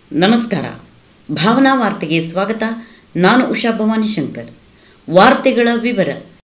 ನಮಸ್ಕಾರ ಭಾವನಾ ವಾರ್ತೆಗೆ ಸ್ವಾಗತ ನಾನು ಉಷಾ ಭವಾನಿ ಶಂಕರ್ ವಾರ್ತೆಗಳ ವಿವರ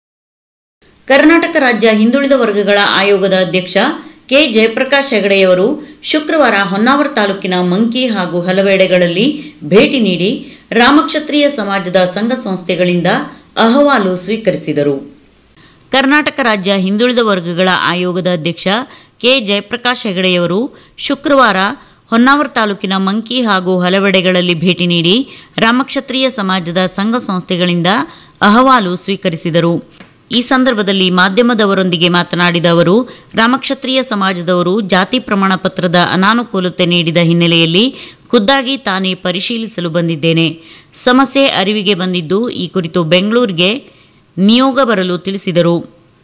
ಕರ್ನಾಟಕ ರಾಜ್ಯ ಹಿಂದುಳಿದ ವರ್ಗಗಳ ಆಯೋಗದ ಅಧ್ಯಕ್ಷ ಕೆ ಜಯಪ್ರಕಾಶ್ ಹೆಗಡೆಯವರು ಶುಕ್ರವಾರ ಹೊನ್ನಾವರ ತಾಲೂಕಿನ ಮಂಕಿ ಹಾಗೂ ಹಲವೆಡೆಗಳಲ್ಲಿ ಭೇಟಿ ನೀಡಿ ರಾಮಕ್ಷತ್ರಿಯ ಸಮಾಜದ ಸಂಘ ಸಂಸ್ಥೆಗಳಿಂದ ಅಹವಾಲು ಸ್ವೀಕರಿಸಿದರು ಕರ್ನಾಟಕ ರಾಜ್ಯ ಹಿಂದುಳಿದ ವರ್ಗಗಳ ಆಯೋಗದ ಅಧ್ಯಕ್ಷ ಕೆ ಜಯಪ್ರಕಾಶ್ ಹೆಗಡೆಯವರು ಶುಕ್ರವಾರ ಹೊನ್ನಾವರ ತಾಲೂಕಿನ ಮಂಕಿ ಹಾಗೂ ಹಲವೆಡೆಗಳಲ್ಲಿ ಭೇಟಿ ನೀಡಿ ರಾಮಕ್ಷತ್ರಿಯ ಸಮಾಜದ ಸಂಘ ಸಂಸ್ಥೆಗಳಿಂದ ಅಹವಾಲು ಸ್ವೀಕರಿಸಿದರು ಈ ಸಂದರ್ಭದಲ್ಲಿ ಮಾಧ್ಯಮದವರೊಂದಿಗೆ ಮಾತನಾಡಿದ ಅವರು ರಾಮಕ್ಷತ್ರಿಯ ಸಮಾಜದವರು ಜಾತಿ ಪ್ರಮಾಣ ಪತ್ರದ ಅನಾನುಕೂಲತೆ ನೀಡಿದ ಹಿನ್ನೆಲೆಯಲ್ಲಿ ಖುದ್ದಾಗಿ ತಾನೇ ಪರಿಶೀಲಿಸಲು ಬಂದಿದ್ದೇನೆ ಸಮಸ್ಯೆ ಅರಿವಿಗೆ ಬಂದಿದ್ದು ಈ ಕುರಿತು ಬೆಂಗಳೂರಿಗೆ ನಿಯೋಗ ಬರಲು ತಿಳಿಸಿದರು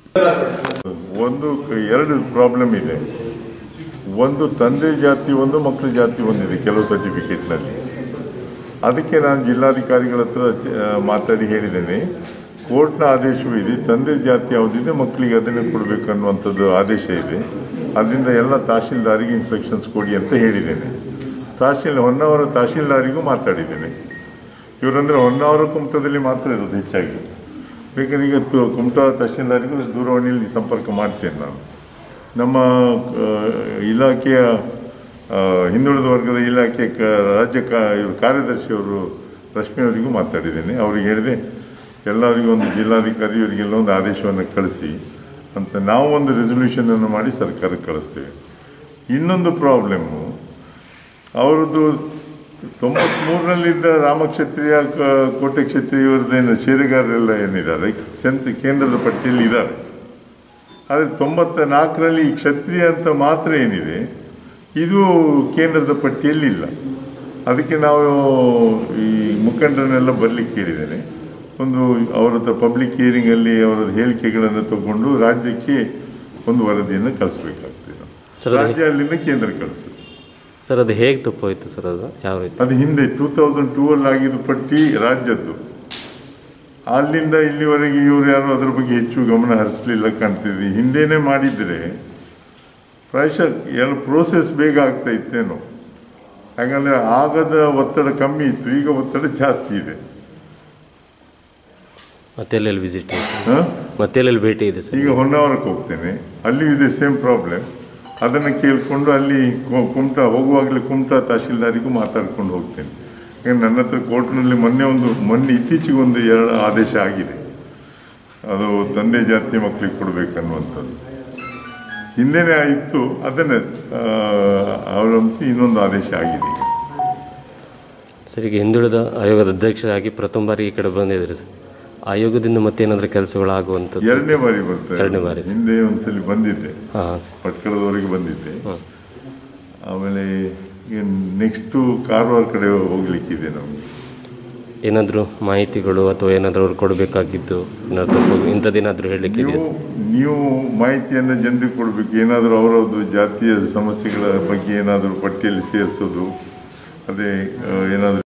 ಒಂದು ಕ- ಎರಡು ಪ್ರಾಬ್ಲಮ್ ಇದೆ ಒಂದು ತಂದೆ ಜಾತಿ ಒಂದು ಮಕ್ಕಳ ಜಾತಿ ಒಂದಿದೆ ಕೆಲವು ಸರ್ಟಿಫಿಕೇಟ್ನಲ್ಲಿ ಅದಕ್ಕೆ ನಾನು ಜಿಲ್ಲಾಧಿಕಾರಿಗಳ ಹತ್ರ ಚ- ಆ, ಮಾತಾಡಿ ಹೇಳಿದ್ದೇನೆ ಕೋರ್ಟ್ನ ಆದೇಶವೂ ಇದೆ ತಂದೆ ಜಾತಿ ಯಾವುದಿದೆ ಮಕ್ಕಳಿಗೆ ಅದನ್ನೇ ಕೊಡಬೇಕು ಅನ್ನುವಂಥದ್ದು ಆದೇಶ ಇದೆ ಅದರಿಂದ ಎಲ್ಲ ತಹಶೀಲ್ದಾರಿಗೆ ಇನ್ಸ್ಟ್ರಕ್ಷನ್ಸ್ ಕೊಡಿ ಅಂತ ಹೇಳಿದ್ದೇನೆ ತಹಶೀಲ್ ಹೊನ್ನಾವರ ತಹಶೀಲ್ದಾರಿಗೂ ಮಾತಾಡಿದ್ದೇನೆ ಇವರಂದ್ರೆ ಹೊನ್ನಾವರ ಕುಮಟದಲ್ಲಿ ಮಾತ್ರ ಇರೋದು ಹೆಚ್ಚಾಗಿ ಬೇಕಾದ್ರೆ ಈಗ ತು- ಕುಮಟಾ ತಹಶೀಲ್ದಾರಿಗೂ ದೂರವಾಣಿಯಲ್ಲಿ ಸಂಪರ್ಕ ಮಾಡ್ತೇನೆ ನಾನು ನಮ್ಮ ಆ, ಇಲಾಖೆಯ ಆ, ಹಿಂದುಳಿದ ವರ್ಗದ ಇಲಾಖೆ ಕ ರಾಜ್ಯ ಕಾ ಇವರು ಕಾರ್ಯದರ್ಶಿಯವರು ರಶ್ಮಿ ಅವರಿಗೂ ಮಾತಾಡಿದ್ದೇನೆ ಅವ್ರಿಗೆ ಹೇಳಿದೆ ಎಲ್ಲರಿಗೂ ಒಂದು ಜಿಲ್ಲಾಧಿಕಾರಿ ಇವರಿಗೆಲ್ಲ ಒಂದು ಆದೇಶವನ್ನು ಕಳಿಸಿ ಅಂತ ನಾವು ಒಂದು ರೆಸೊಲ್ಯೂಷನನ್ನು ಮಾಡಿ ಸರ್ಕಾರಕ್ಕೆ ಕಳಿಸ್ತೇವೆ ಇನ್ನೊಂದು ಪ್ರಾಬ್ಲಮ್ಮು ಅವರದ್ದು ತೊಂಬತ್ಮೂರರಲ್ಲಿದ್ದ ರಾಮಕ್ಷತ್ರಿಯ ಕ- ಕೋಟೆ ಕ್ಷತ್ರಿಯವರದ್ದೇನು ಷೇರುಗಾರರೆಲ್ಲ ಏನಿದ್ದಾರೆ ಸೆಂತ್ ಕೇಂದ್ರದ ಪಟ್ಟಿಯಲ್ಲಿ ಇದ್ದಾರೆ ಆದರೆ ತೊಂಬತ್ತ ನಾಲ್ಕರಲ್ಲಿ ಈ ಕ್ಷತ್ರಿಯ ಅಂತ ಮಾತ್ರ ಏನಿದೆ ಇದು ಕೇಂದ್ರದ ಪಟ್ಟಿಯಲ್ಲಿ ಇಲ್ಲ ಅದಕ್ಕೆ ನಾವು ಈ ಮುಖಂಡರನ್ನೆಲ್ಲ ಬರ್ಲಿಕ್ಕೆ ಕೇಳಿದ್ದೇನೆ ಒಂದು ಅವರದ್ದು ಪಬ್ಲಿಕ್ ಹಿಯರಿಂಗಲ್ಲಿ ಅವರ ಹೇಳಿಕೆಗಳನ್ನು ತಗೊಂಡು ರಾಜ್ಯಕ್ಕೆ ಒಂದು ವರದಿಯನ್ನು ಕಳಿಸ್ಬೇಕಾಗ್ತದೆ ನಾವು. ಸರ್, ಅದು- ರಾಜ್ಯ ಅಲ್ಲಿಂದ ಕೇಂದ್ರ ಕಳಿಸ್ತದೆ ಸರ್ ಅದು ಹೇಗೆ ತಪ್ಪೋಯ್ತು ಸರ್ ಅದು ಯಾವ ರೀತಿ ಅದು ಹಿಂದೆ ಟೂ ತೌಸಂಡ್ ಟೂ ಅಲ್ಲಿ ಆಗಿದ್ದು ಪಟ್ಟಿ ರಾಜ್ಯದ್ದು ಅಲ್ಲಿಂದ ಇಲ್ಲಿವರೆಗೆ ಇವರು ಯಾರು ಅದ್ರ ಬಗ್ಗೆ ಹೆಚ್ಚು ಗಮನ ಹರಿಸಲಿಲ್ಲ ಕಾಣ್ತಿದ್ವಿ ಹಿಂದೆನೇ ಮಾಡಿದ್ರೆ ಪ್ರಾಯಶಃ ಎಲ್ಲ ಪ್ರೋಸೆಸ್ ಬೇಗ ಆಗ್ತಾ ಇತ್ತೇನೋ ಯಾಕಂದ್ರೆ ಆಗದ ಒತ್ತಡ ಕಮ್ಮಿ ಇತ್ತು ಈಗ ಒತ್ತಡ ಜಾಸ್ತಿ ಇದೆ ಮತ್ತೆ ಎಲ್ಲೆಲ್ಲಿ ವಿಸಿಟ್ ಇದೆ ಹ? ಮತ್ತೆ ಎಲ್ಲೆಲ್ಲಿ ಭೇಟಿ ಇದೆ ಸರ್ ಈಗ ಹೊನ್ನಾವರಕ್ಕೆ ಹೋಗ್ತೇನೆ ಅಲ್ಲಿ ಇದೆ ಸೇಮ್ ಪ್ರಾಬ್ಲಮ್ ಅದನ್ನು ಕೇಳಿಕೊಂಡು ಅಲ್ಲಿ ಕು- ಕುಮಟಾ ಹೋಗುವಾಗಲೇ ಕುಮಟಾ ತಹಶೀಲ್ದಾರಿಗೂ ಮಾತಾಡ್ಕೊಂಡು ಹೋಗ್ತೇನೆ ಯಾಕಂದ್ರೆ ನನ್ನ ಹತ್ರ ಕೋರ್ಟ್ನಲ್ಲಿ ಮೊನ್ನೆ ಒಂದು ಮೊನ್ನೆ ಇತ್ತೀಚೆಗೆ ಒಂದು ಎರಡು ಆದೇಶ ಆಗಿದೆ ಅದು ತಂದೆ ಜಾತಿ ಮಕ್ಕಳಿಗೆ ಕೊಡಬೇಕನ್ನುವಂಥದ್ದು ಹಿಂದೆನೇ ಇತ್ತು ಅದನ್ನೇ ಆ, ಅವಲಂಬಿಸಿ ಇನ್ನೊಂದು ಆದೇಶ ಆಗಿದೆ ಈಗ ಸರ್ ಈಗ ಹಿಂದುಳಿದ ಆಯೋಗದ ಅಧ್ಯಕ್ಷರಾಗಿ ಪ್ರಥಮ ಬಾರಿ ಈ ಕಡೆ ಬಂದಿದ್ರಿ ಸರ್ ಆಯೋಗದಿಂದ ಮತ್ತೇನಾದರೂ ಕೆಲಸಗಳು ಆಗುವಂಥದ್ದು ಎರಡನೇ ಬಾರಿ ಬರ್ತಾರೆ ಎರಡನೇ ಬಾರಿ ಸರ್. ಹಿಂದೆ ಒಂದ್ಸಲಿ ಬಂದಿದ್ದೆ ಹಾಂ ಸರ್ ಪಟ್ಕಳದವರೆಗೆ ಬಂದಿದ್ದೆ ಹಾಂ ಆಮೇಲೆ ಈಗ ನೆಕ್ಸ್ಟು ಕಾರವಾರ ಕಡೆ ಹೋಗ್ಲಿಕ್ಕಿದೆ ನಮಗೆ ಏನಾದರೂ ಮಾಹಿತಿಗಳು ಅಥವಾ ಏನಾದರೂ ಅವ್ರು ಕೊಡಬೇಕಾಗಿದ್ದು ಏನಾದ್ರು ತಪ್ಪು ಇಂಥದ್ದೇನಾದರೂ ಹೇಳಲಿಕ್ಕೆ ನೀವು ನೀವು ಮಾಹಿತಿಯನ್ನು ಜನರಿಗೆ ಕೊಡಬೇಕು ಏನಾದರೂ ಅವರದ್ದು ಜಾತಿಯ ಸಮಸ್ಯೆಗಳ ಬಗ್ಗೆ ಏನಾದರೂ ಪಟ್ಟಿಯಲ್ಲಿ ಸೇರಿಸೋದು ಅದೇ ಆ, ಏನಾದರೂ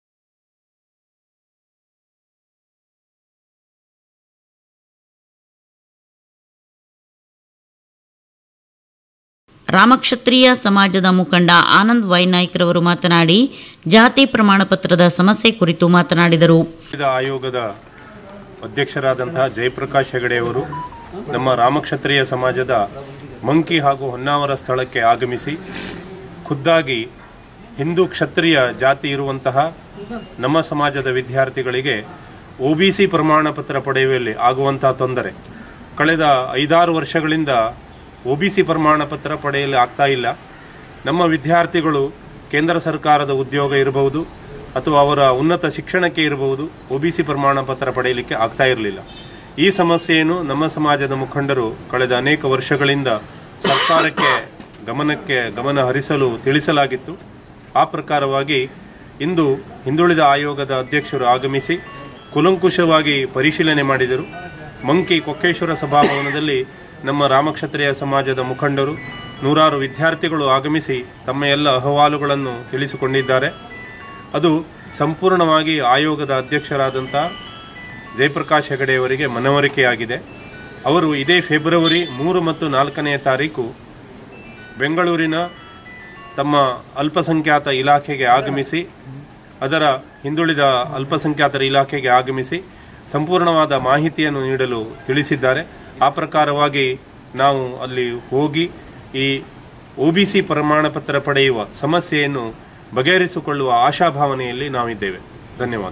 ರಾಮಕ್ಷತ್ರಿಯ ಸಮಾಜದ ಮುಖಂಡ ಆನಂದ್ ವೈನಾಯ್ಕರವರು ಮಾತನಾಡಿ ಜಾತಿ ಪ್ರಮಾಣ ಪತ್ರದ ಸಮಸ್ಯೆ ಕುರಿತು ಮಾತನಾಡಿದರು ವಿವಿಧ ಆಯೋಗದ ಅಧ್ಯಕ್ಷರಾದಂತಹ ಜಯಪ್ರಕಾಶ್ ಹೆಗಡೆಯವರು ನಮ್ಮ ರಾಮಕ್ಷತ್ರಿಯ ಸಮಾಜದ ಮಂಕಿ ಹಾಗೂ ಹೊನ್ನಾವರ ಸ್ಥಳಕ್ಕೆ ಆಗಮಿಸಿ ಖುದ್ದಾಗಿ ಹಿಂದೂ ಕ್ಷತ್ರಿಯ ಜಾತಿ ಇರುವಂತಹ ನಮ್ಮ ಸಮಾಜದ ವಿದ್ಯಾರ್ಥಿಗಳಿಗೆ ಒ ಬಿ ಸಿ ಪ್ರಮಾಣ ಪತ್ರ ಪಡೆಯುವಲ್ಲಿ ಆಗುವಂತಹ ತೊಂದರೆ ಕಳೆದ ಐದಾರು ವರ್ಷಗಳಿಂದ ಒ ಬಿ ಸಿ ಪ್ರಮಾಣ ಪತ್ರ ಪಡೆಯಲು ಆಗ್ತಾ ಇಲ್ಲ ನಮ್ಮ ವಿದ್ಯಾರ್ಥಿಗಳು ಕೇಂದ್ರ ಸರ್ಕಾರದ ಉದ್ಯೋಗ ಇರಬಹುದು ಅಥವಾ ಅವರ ಉನ್ನತ ಶಿಕ್ಷಣಕ್ಕೆ ಇರಬಹುದು ಒ ಬಿ ಸಿ ಪ್ರಮಾಣ ಪತ್ರ ಪಡೆಯಲಿಕ್ಕೆ ಆಗ್ತಾ ಇರಲಿಲ್ಲ ಈ ಸಮಸ್ಯೆಯನ್ನು ನಮ್ಮ ಸಮಾಜದ ಮುಖಂಡರು ಕಳೆದ ಅನೇಕ ವರ್ಷಗಳಿಂದ ಸರ್ಕಾರಕ್ಕೆ ಗಮನಕ್ಕೆ ಗಮನ ಹರಿಸಲು ತಿಳಿಸಲಾಗಿತ್ತು ಆ ಪ್ರಕಾರವಾಗಿ ಇಂದು ಹಿಂದುಳಿದ ಆಯೋಗದ ಅಧ್ಯಕ್ಷರು ಆಗಮಿಸಿ ಕುಲಂಕುಷವಾಗಿ ಪರಿಶೀಲನೆ ಮಾಡಿದರು ಮಂಕಿ ಕೊಕ್ಕೇಶ್ವರ ಸಭಾಭವನದಲ್ಲಿ ನಮ್ಮ ರಾಮಕ್ಷತ್ರಿಯ ಸಮಾಜದ ಮುಖಂಡರು ನೂರಾರು ವಿದ್ಯಾರ್ಥಿಗಳು ಆಗಮಿಸಿ ತಮ್ಮ ಎಲ್ಲ ಅಹವಾಲುಗಳನ್ನು ತಿಳಿಸಿಕೊಂಡಿದ್ದಾರೆ ಅದು ಸಂಪೂರ್ಣವಾಗಿ ಆಯೋಗದ ಅಧ್ಯಕ್ಷರಾದಂಥ ಜಯಪ್ರಕಾಶ್ ಹೆಗಡೆಯವರಿಗೆ ಮನವರಿಕೆಯಾಗಿದೆ ಅವರು ಇದೇ ಫೆಬ್ರವರಿ ಮೂರು ಮತ್ತು ನಾಲ್ಕನೆಯ ತಾರೀಕು ಬೆಂಗಳೂರಿನ ತಮ್ಮ ಅಲ್ಪಸಂಖ್ಯಾತ ಇಲಾಖೆಗೆ ಆಗಮಿಸಿ ಅದರ ಹಿಂದುಳಿದ ಅಲ್ಪಸಂಖ್ಯಾತರ ಇಲಾಖೆಗೆ ಆಗಮಿಸಿ ಸಂಪೂರ್ಣವಾದ ಮಾಹಿತಿಯನ್ನು ನೀಡಲು ತಿಳಿಸಿದ್ದಾರೆ ಆ ಪ್ರಕಾರವಾಗಿ ನಾವು ಅಲ್ಲಿ ಹೋಗಿ ಈ ಒ ಬಿ ಸಿ ಪ್ರಮಾಣ ಪತ್ರ ಪಡೆಯುವ ಸಮಸ್ಯೆಯನ್ನು ಬಗೆಹರಿಸಿಕೊಳ್ಳುವ ಆಶಾಭಾವನೆಯಲ್ಲಿ ನಾವಿದ್ದೇವೆ ಧನ್ಯವಾದ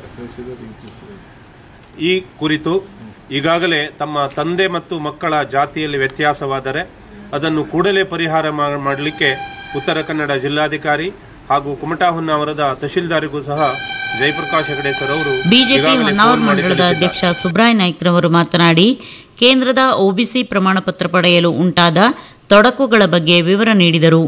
ಈ ಕುರಿತು ಈಗಾಗಲೇ ತಮ್ಮ ತಂದೆ ಮತ್ತು ಮಕ್ಕಳ ಜಾತಿಯಲ್ಲಿ ವ್ಯತ್ಯಾಸವಾದರೆ ಅದನ್ನು ಕೂಡಲೇ ಪರಿಹಾರ ಮಾ- ಮಾಡಲಿಕ್ಕೆ ಉತ್ತರ ಕನ್ನಡ ಜಿಲ್ಲಾಧಿಕಾರಿ ಹಾಗೂ ಕುಮಟಾ ಹೊನ್ನಾವರದ ತಹಶೀಲ್ದಾರಿಗೂ ಸಹ ಜಯಪ್ರಕಾಶ್ ಹೆಗಡೆ ಸರ್ ಅವರು ಬಿಜೆಪಿ ಈಗಾಗಲೇ ಹೊನ್ನಾವರ ಫೋನ್ ಮಾಡಿ ಮಂಡಳದ ತಿಳಿಸಿದ್ದಾರೆ. ಅಧ್ಯಕ್ಷ ಸುಬ್ರಾಯ್ ನಾಯ್ಕ್ರವರು ಮಾತನಾಡಿ ಕೇಂದ್ರದ ಒಬಿಸಿ ಪ್ರಮಾಣ ಪತ್ರ ಪಡೆಯಲು ಉಂಟಾದ ತೊಡಕುಗಳ ಬಗ್ಗೆ ವಿವರ ನೀಡಿದರು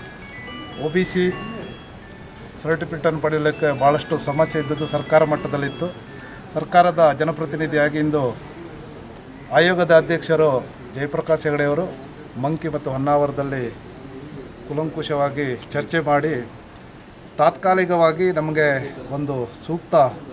ಒ ಬಿ ಸಿ ಸರ್ಟಿಫಿಕೇಟನ್ನು ಪಡೆಯಲಿಕ್ಕೆ ಭಾಳಷ್ಟು ಸಮಸ್ಯೆ ಇದ್ದದ್ದು ಸರ್ಕಾರ ಮಟ್ಟದಲ್ಲಿತ್ತು ಸರ್ಕಾರದ ಜನಪ್ರತಿನಿಧಿಯಾಗಿ ಇಂದು ಆಯೋಗದ ಅಧ್ಯಕ್ಷರು ಜಯಪ್ರಕಾಶ್ ಹೆಗಡೆಯವರು ಮಂಕಿ ಮತ್ತು ಹೊನ್ನಾವರದಲ್ಲಿ ಕುಲಂಕುಷವಾಗಿ ಚರ್ಚೆ ಮಾಡಿ ತಾತ್ಕಾಲಿಕವಾಗಿ ನಮಗೆ ಒಂದು ಸೂಕ್ತ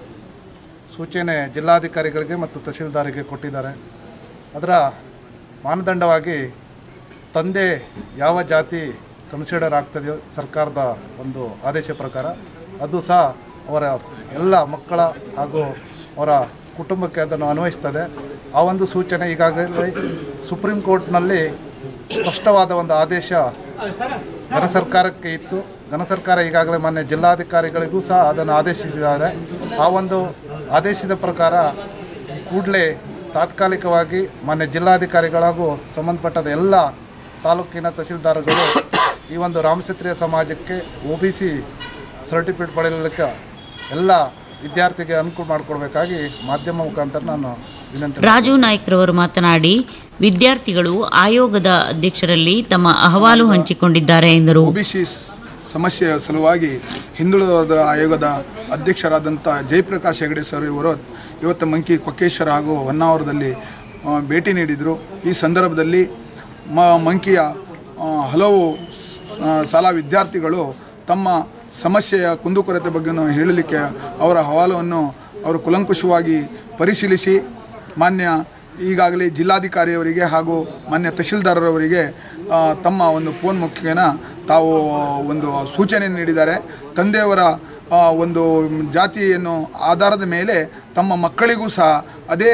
ಸೂಚನೆ ಜಿಲ್ಲಾಧಿಕಾರಿಗಳಿಗೆ ಮತ್ತು ತಹಶೀಲ್ದಾರಿಗೆ ಕೊಟ್ಟಿದ್ದಾರೆ ಅದರ ಮಾನದಂಡವಾಗಿ ತಂದೆ ಯಾವ ಜಾತಿ ಕನ್ಸಿಡರ್ ಆಗ್ತದೆಯೋ ಸರ್ಕಾರದ ಒಂದು ಆದೇಶ ಪ್ರಕಾರ ಅದು ಸಹ ಅವರ ಎಲ್ಲ ಮಕ್ಕಳ ಹಾಗೂ ಅವರ ಕುಟುಂಬಕ್ಕೆ ಅದನ್ನು ಅನ್ವಯಿಸ್ತದೆ ಆ ಒಂದು ಸೂಚನೆ ಈಗಾಗಲೇ ಸುಪ್ರೀಂ ಕೋರ್ಟ್ನಲ್ಲಿ ಸ್ಪಷ್ಟವಾದ ಒಂದು ಆದೇಶ ಘನ ಸರ್ಕಾರಕ್ಕೆ ಇತ್ತು ಘನ ಸರ್ಕಾರ ಈಗಾಗಲೇ ಮೊನ್ನೆ ಜಿಲ್ಲಾಧಿಕಾರಿಗಳಿಗೂ ಸಹ ಅದನ್ನು ಆದೇಶಿಸಿದ್ದಾರೆ ಆ ಒಂದು ಆದೇಶದ ಪ್ರಕಾರ ಕೂಡಲೇ ತಾತ್ಕಾಲಿಕವಾಗಿ ಮಾನ್ಯ ಜಿಲ್ಲಾಧಿಕಾರಿಗಳು ಹಾಗೂ ಸಂಬಂಧಪಟ್ಟದ ಎಲ್ಲ ತಾಲೂಕಿನ ತಹಸೀಲ್ದಾರ್ಗಳು ಈ ಒಂದು ರಾಮಕ್ಷತ್ರಿಯ ಸಮಾಜಕ್ಕೆ ಒ ಬಿ ಸಿ ಸರ್ಟಿಫಿಕೇಟ್ ಪಡೆಯಲಿಕ್ಕೆ ಎಲ್ಲ ವಿದ್ಯಾರ್ಥಿಗೆ ಅನುಕೂಲ ಮಾಡಿಕೊಡ್ಬೇಕಾಗಿ ಮಾಧ್ಯಮ ಮುಖಾಂತರ ನಾನು ವಿನಂತಿ ರಾಜು ನಾಯ್ಕ್ರವರು ಮಾತನಾಡಿ ವಿದ್ಯಾರ್ಥಿಗಳು ಆಯೋಗದ ಅಧ್ಯಕ್ಷರಲ್ಲಿ ತಮ್ಮ ಅಹವಾಲು ಹಂಚಿಕೊಂಡಿದ್ದಾರೆ ಎಂದರು ಒಬಿಸಿ ಸಮಸ್ಯೆಯ ಸಲುವಾಗಿ ಹಿಂದುಳಿದ ಆಯೋಗದ ಅಧ್ಯಕ್ಷರಾದಂಥ ಜಯಪ್ರಕಾಶ್ ಹೆಗಡೆ ಸರ್ ಇವರು ಇವತ್ತು ಮಂಕಿ ಕೊಕ್ಕೇಶ್ವರ ಹಾಗೂ ಹೊನ್ನಾವರದಲ್ಲಿ ಆ, ಭೇಟಿ ನೀಡಿದರು ಈ ಸಂದರ್ಭದಲ್ಲಿ ಮ ಮಂಕಿಯ ಆ, ಹಲವು ಆ, ಶಾಲಾ ವಿದ್ಯಾರ್ಥಿಗಳು ತಮ್ಮ ಸಮಸ್ಯೆಯ ಕುಂದುಕೊರತೆ ಬಗ್ಗೆ ಹೇಳಲಿಕ್ಕೆ ಅವರ ಅಹವಾಲನ್ನು ಅವರು ಕುಲಂಕುಷವಾಗಿ ಪರಿಶೀಲಿಸಿ ಮಾನ್ಯ ಈಗಾಗಲೇ ಜಿಲ್ಲಾಧಿಕಾರಿಯವರಿಗೆ ಹಾಗೂ ಮಾನ್ಯ ತಹಶೀಲ್ದಾರರವರಿಗೆ ಆ, ತಮ್ಮ ಒಂದು ಫೋನ್ ಮುಖೇನ ತಾವು ಒಂದು ಸೂಚನೆ ನೀಡಿದ್ದಾರೆ ತಂದೆಯವರ ಆ, ಒಂದು ಜಾತಿಯನ್ನು ಆಧಾರದ ಮೇಲೆ ತಮ್ಮ ಮಕ್ಕಳಿಗೂ ಸಹ ಅದೇ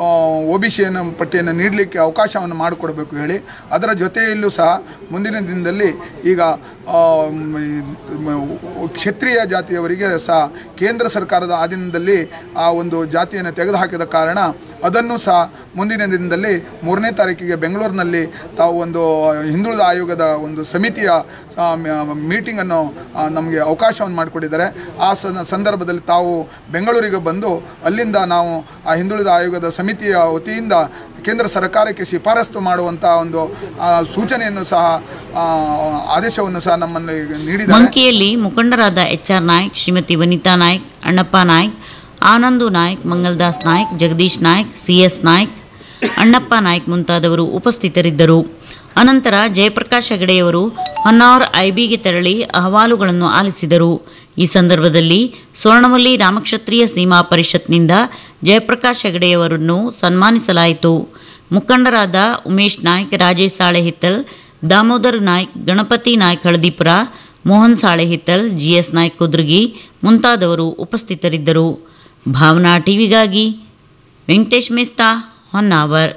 ಒ ಬಿ ಸಿಯನ್ನು ಪಟ್ಟಿಯನ್ನು ನೀಡಲಿಕ್ಕೆ ಅವಕಾಶವನ್ನು ಮಾಡಿಕೊಡಬೇಕು ಹೇಳಿ ಅದರ ಜೊತೆಯಲ್ಲೂ ಸಹ ಮುಂದಿನ ದಿನದಲ್ಲಿ ಈಗ ಆ, ಮ್, ಮ್, ಕ್ಷತ್ರಿಯ ಜಾತಿಯವರಿಗೆ ಸಹ ಕೇಂದ್ರ ಸರ್ಕಾರದ ಅಧೀನದಲ್ಲಿ ಆ ಒಂದು ಜಾತಿಯನ್ನು ತೆಗೆದುಹಾಕಿದ ಕಾರಣ ಅದನ್ನು ಸಹ ಮುಂದಿನ ದಿನದಲ್ಲಿ ಮೂರನೇ ತಾರೀಕಿಗೆ ಬೆಂಗಳೂರಿನಲ್ಲಿ ತಾವು ಒಂದು ಹಿಂದುಳಿದ ಆಯೋಗದ ಒಂದು ಸಮಿತಿಯ ಆ, ಮ- ಮೀಟಿಂಗನ್ನು ಆ, ನಮಗೆ ಅವಕಾಶವನ್ನು ಮಾಡಿಕೊಟ್ಟಿದ್ದಾರೆ ಆ ಸನ- ಸಂದರ್ಭದಲ್ಲಿ ತಾವು ಬೆಂಗಳೂರಿಗೆ ಬಂದು ಅಲ್ಲಿಂದ ನಾವು ಆ ಹಿಂದುಳಿದ ಆಯೋಗದ ಸಮಿತಿಯ ವತಿಯಿಂದ ಕೇಂದ್ರ ಸರ್ಕಾರಕ್ಕೆ ಶಿಫಾರಸು ಮಾಡುವಂಥ ಒಂದು ಆ, ಸೂಚನೆಯನ್ನು ಸಹ ಆ, ಆದೇಶವನ್ನು ಸಹ ನಮ್ಮಲ್ಲಿ ನೀಡಿದ್ದಾರೆ ಮಂಕಿಯಲ್ಲಿ ಮುಖಂಡರಾದ H R Naik Shrimati Vanita Naik Annappa Naik Anandu Naik Mangaldas Naik Jagadish Naik C S Naik Annappa Naik ಮುಂತಾದವರು ಉಪಸ್ಥಿತರಿದ್ದರು ಅನಂತರ ಜಯಪ್ರಕಾಶ್ ಹೆಗಡೆಯವರು ಹೊನ್ನಾವರ್ ಐಬಿಗೆ ತೆರಳಿ ಅಹವಾಲುಗಳನ್ನು ಆಲಿಸಿದರು ಈ ಸಂದರ್ಭದಲ್ಲಿ ಸ್ವರ್ಣವಲ್ಲಿ ರಾಮಕ್ಷತ್ರಿಯ ಸೀಮಾ ಪರಿಷತ್ನಿಂದ ಜಯಪ್ರಕಾಶ್ ಹೆಗಡೆಯವರನ್ನು ಸನ್ಮಾನಿಸಲಾಯಿತು ಮುಖಂಡರಾದ ಉಮೇಶ್ ನಾಯ್ಕ್ ರಾಜೇಶ್ ಸಾಳೆಹಿತ್ತಲ್ ದಾಮೋದರ್ ನಾಯ್ಕ್ ಗಣಪತಿ ನಾಯ್ಕ್ ಹಳದಿಪುರ ಮೋಹನ್ ಸಾಳೆಹಿತ್ತಲ್ ಜಿಎಸ್ ನಾಯ್ಕ್ ಕುದ್ರಗಿ ಮುಂತಾದವರು ಉಪಸ್ಥಿತರಿದ್ದರು ಭಾವನಾ ಟಿವಿಗಾಗಿ ವೆಂಕಟೇಶ್ ಮೆಸ್ತಾ ಹೊನ್ನಾವರ್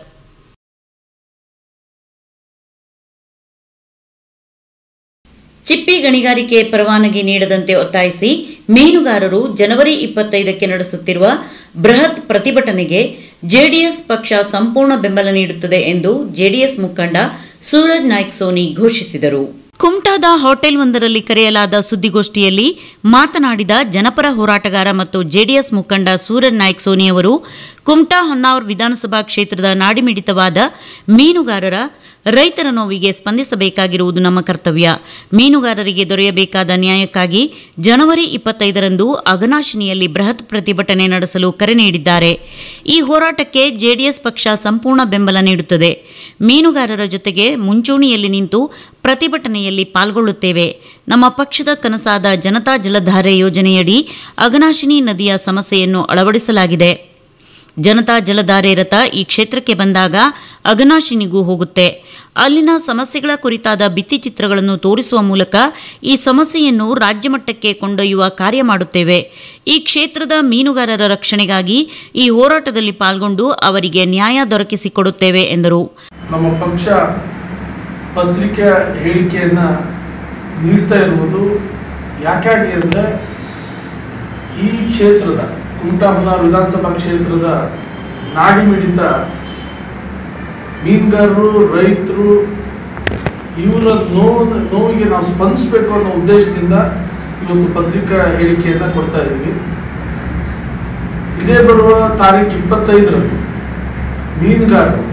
ಚಿಪ್ಪಿ ಗಣಿಗಾರಿಕೆ ಪರವಾನಗಿ ನೀಡದಂತೆ ಒತ್ತಾಯಿಸಿ ಮೀನುಗಾರರು ಜನವರಿ ಇಪ್ಪತ್ತೈದಕ್ಕೆ ನಡೆಸುತ್ತಿರುವ ಬೃಹತ್ ಪ್ರತಿಭಟನೆಗೆ ಜೆಡಿಎಸ್ ಪಕ್ಷ ಸಂಪೂರ್ಣ ಬೆಂಬಲ ನೀಡುತ್ತದೆ ಎಂದು ಜೆಡಿಎಸ್ ಮುಖಂಡ ಸೂರಜ್ ನಾಯ್ಕ್ ಸೋನಿ ಘೋಷಿಸಿದರು ಕುಮಟಾದ ಹೋಟೆಲ್ ಒಂದರಲ್ಲಿ ಕರೆಯಲಾದ ಸುದ್ದಿಗೋಷ್ಠಿಯಲ್ಲಿ ಮಾತನಾಡಿದ ಜನಪರ ಹೋರಾಟಗಾರ ಮತ್ತು ಜೆಡಿಎಸ್ ಮುಖಂಡ ಸೂರಜ್ ನಾಯ್ಕ್ ಸೋನಿ ಅವರು ಕುಮಟಾ ಹೊನ್ನಾವರ್ ವಿಧಾನಸಭಾ ಕ್ಷೇತ್ರದ ನಾಡಿಮಿಡಿತವಾದ ಮೀನುಗಾರರ ರೈತರ ನೋವಿಗೆ ಸ್ಪಂದಿಸಬೇಕಾಗಿರುವುದು ನಮ್ಮ ಕರ್ತವ್ಯ ಮೀನುಗಾರರಿಗೆ ದೊರೆಯಬೇಕಾದ ನ್ಯಾಯಕ್ಕಾಗಿ ಜನವರಿ ಇಪ್ಪತ್ತೈದರಂದು ಅಘನಾಶಿನಿಯಲ್ಲಿ ಬೃಹತ್ ಪ್ರತಿಭಟನೆ ನಡೆಸಲು ಕರೆ ನೀಡಿದ್ದಾರೆ ಈ ಹೋರಾಟಕ್ಕೆ ಜೆಡಿಎಸ್ ಪಕ್ಷ ಸಂಪೂರ್ಣ ಬೆಂಬಲ ನೀಡುತ್ತದೆ ಮೀನುಗಾರರ ಜೊತೆಗೆ ಮುಂಚೂಣಿಯಲ್ಲಿ ನಿಂತು ಪ್ರತಿಭಟನೆಯಲ್ಲಿ ಪಾಲ್ಗೊಳ್ಳುತ್ತೇವೆ ನಮ್ಮ ಪಕ್ಷದ ಕನಸಾದ ಜನತಾ ಜಲಧಾರೆ ಯೋಜನೆಯಡಿ ಅಘನಾಶಿನಿ ನದಿಯ ಸಮಸ್ಯೆಯನ್ನು ಅಳವಡಿಸಲಾಗಿದೆ ಜನತಾ ಜಲಧಾರೆ ರಥ ಈ ಕ್ಷೇತ್ರಕ್ಕೆ ಬಂದಾಗ ಅಘನಾಶಿನಿಗೂ ಹೋಗುತ್ತೆ ಅಲ್ಲಿನ ಸಮಸ್ಯೆಗಳ ಕುರಿತಾದ ಭಿತ್ತಿಚಿತ್ರಗಳನ್ನು ತೋರಿಸುವ ಮೂಲಕ ಈ ಸಮಸ್ಯೆಯನ್ನು ರಾಜ್ಯಮಟ್ಟಕ್ಕೆ ಕೊಂಡೊಯ್ಯುವ ಕಾರ್ಯ ಮಾಡುತ್ತೇವೆ ಈ ಕ್ಷೇತ್ರದ ಮೀನುಗಾರರ ರಕ್ಷಣೆಗಾಗಿ ಈ ಹೋರಾಟದಲ್ಲಿ ಪಾಲ್ಗೊಂಡು ಅವರಿಗೆ ನ್ಯಾಯ ದೊರಕಿಸಿಕೊಡುತ್ತೇವೆ ಎಂದರು ನಮ್ಮ ಪಕ್ಷ ಪತ್ರಿಕೆ ಹೇಳಿಕೆಯನ್ನು ನೀಡ್ತಾ ಇರುವುದು ಯಾಕಾಗಿ ಅಂದರೆ ಈ ಕ್ಷೇತ್ರದ ಕುಮಟಾ ಹೊನ್ನಾವರ ವಿಧಾನಸಭಾ ಕ್ಷೇತ್ರದ ನಾಡಿ ಮಿಡಿತ ಮೀನುಗಾರರು ರೈತರು ಇವರ ನೋವು ನೋವಿಗೆ ನಾವು ಸ್ಪಂದಿಸಬೇಕು ಅನ್ನೋ ಉದ್ದೇಶದಿಂದ ಇವತ್ತು ಪತ್ರಿಕಾ ಹೇಳಿಕೆಯನ್ನು ಕೊಡ್ತಾ ಇದ್ದೀವಿ ಇದೇ ಬರುವ ತಾರೀಕು ಇಪ್ಪತ್ತೈದರಂದು ಮೀನುಗಾರರು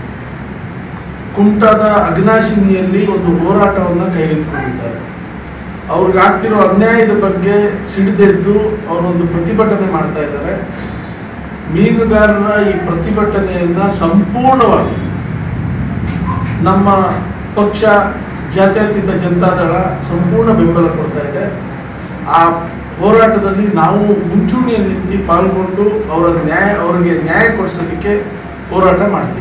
ಕುಮಟಾದ ಅಗ್ನಾಶಿನಿಯಲ್ಲಿ ಒಂದು ಹೋರಾಟವನ್ನು ಕೈಗೆತ್ತಿಕೊಂಡಿದ್ದಾರೆ ಅವ್ರಿಗಾಗ್ತಿರೋ ಅನ್ಯಾಯದ ಬಗ್ಗೆ ಸಿಡಿದೆದ್ದು ಅವರೊಂದು ಪ್ರತಿಭಟನೆ ಮಾಡ್ತಾ ಇದ್ದಾರೆ ಮೀನುಗಾರರ ಈ ಪ್ರತಿಭಟನೆಯನ್ನ ಸಂಪೂರ್ಣವಾಗಿ ನಮ್ಮ ಪಕ್ಷ ಜಾತ್ಯತೀತ ಜನತಾದಳ ಸಂಪೂರ್ಣ ಬೆಂಬಲ ಕೊಡ್ತಾ ಇದೆ ಆ ಹೋರಾಟದಲ್ಲಿ ನಾವು ಮುಂಚೂಣಿಯಲ್ಲಿ ನಿಂತು ಪಾಲ್ಗೊಂಡು ಅವರ ನ್ಯಾಯ ಅವರಿಗೆ ನ್ಯಾಯ ಕೊಡಿಸೋದಕ್ಕೆ ಹೋರಾಟ ಮಾಡ್ತೀವಿ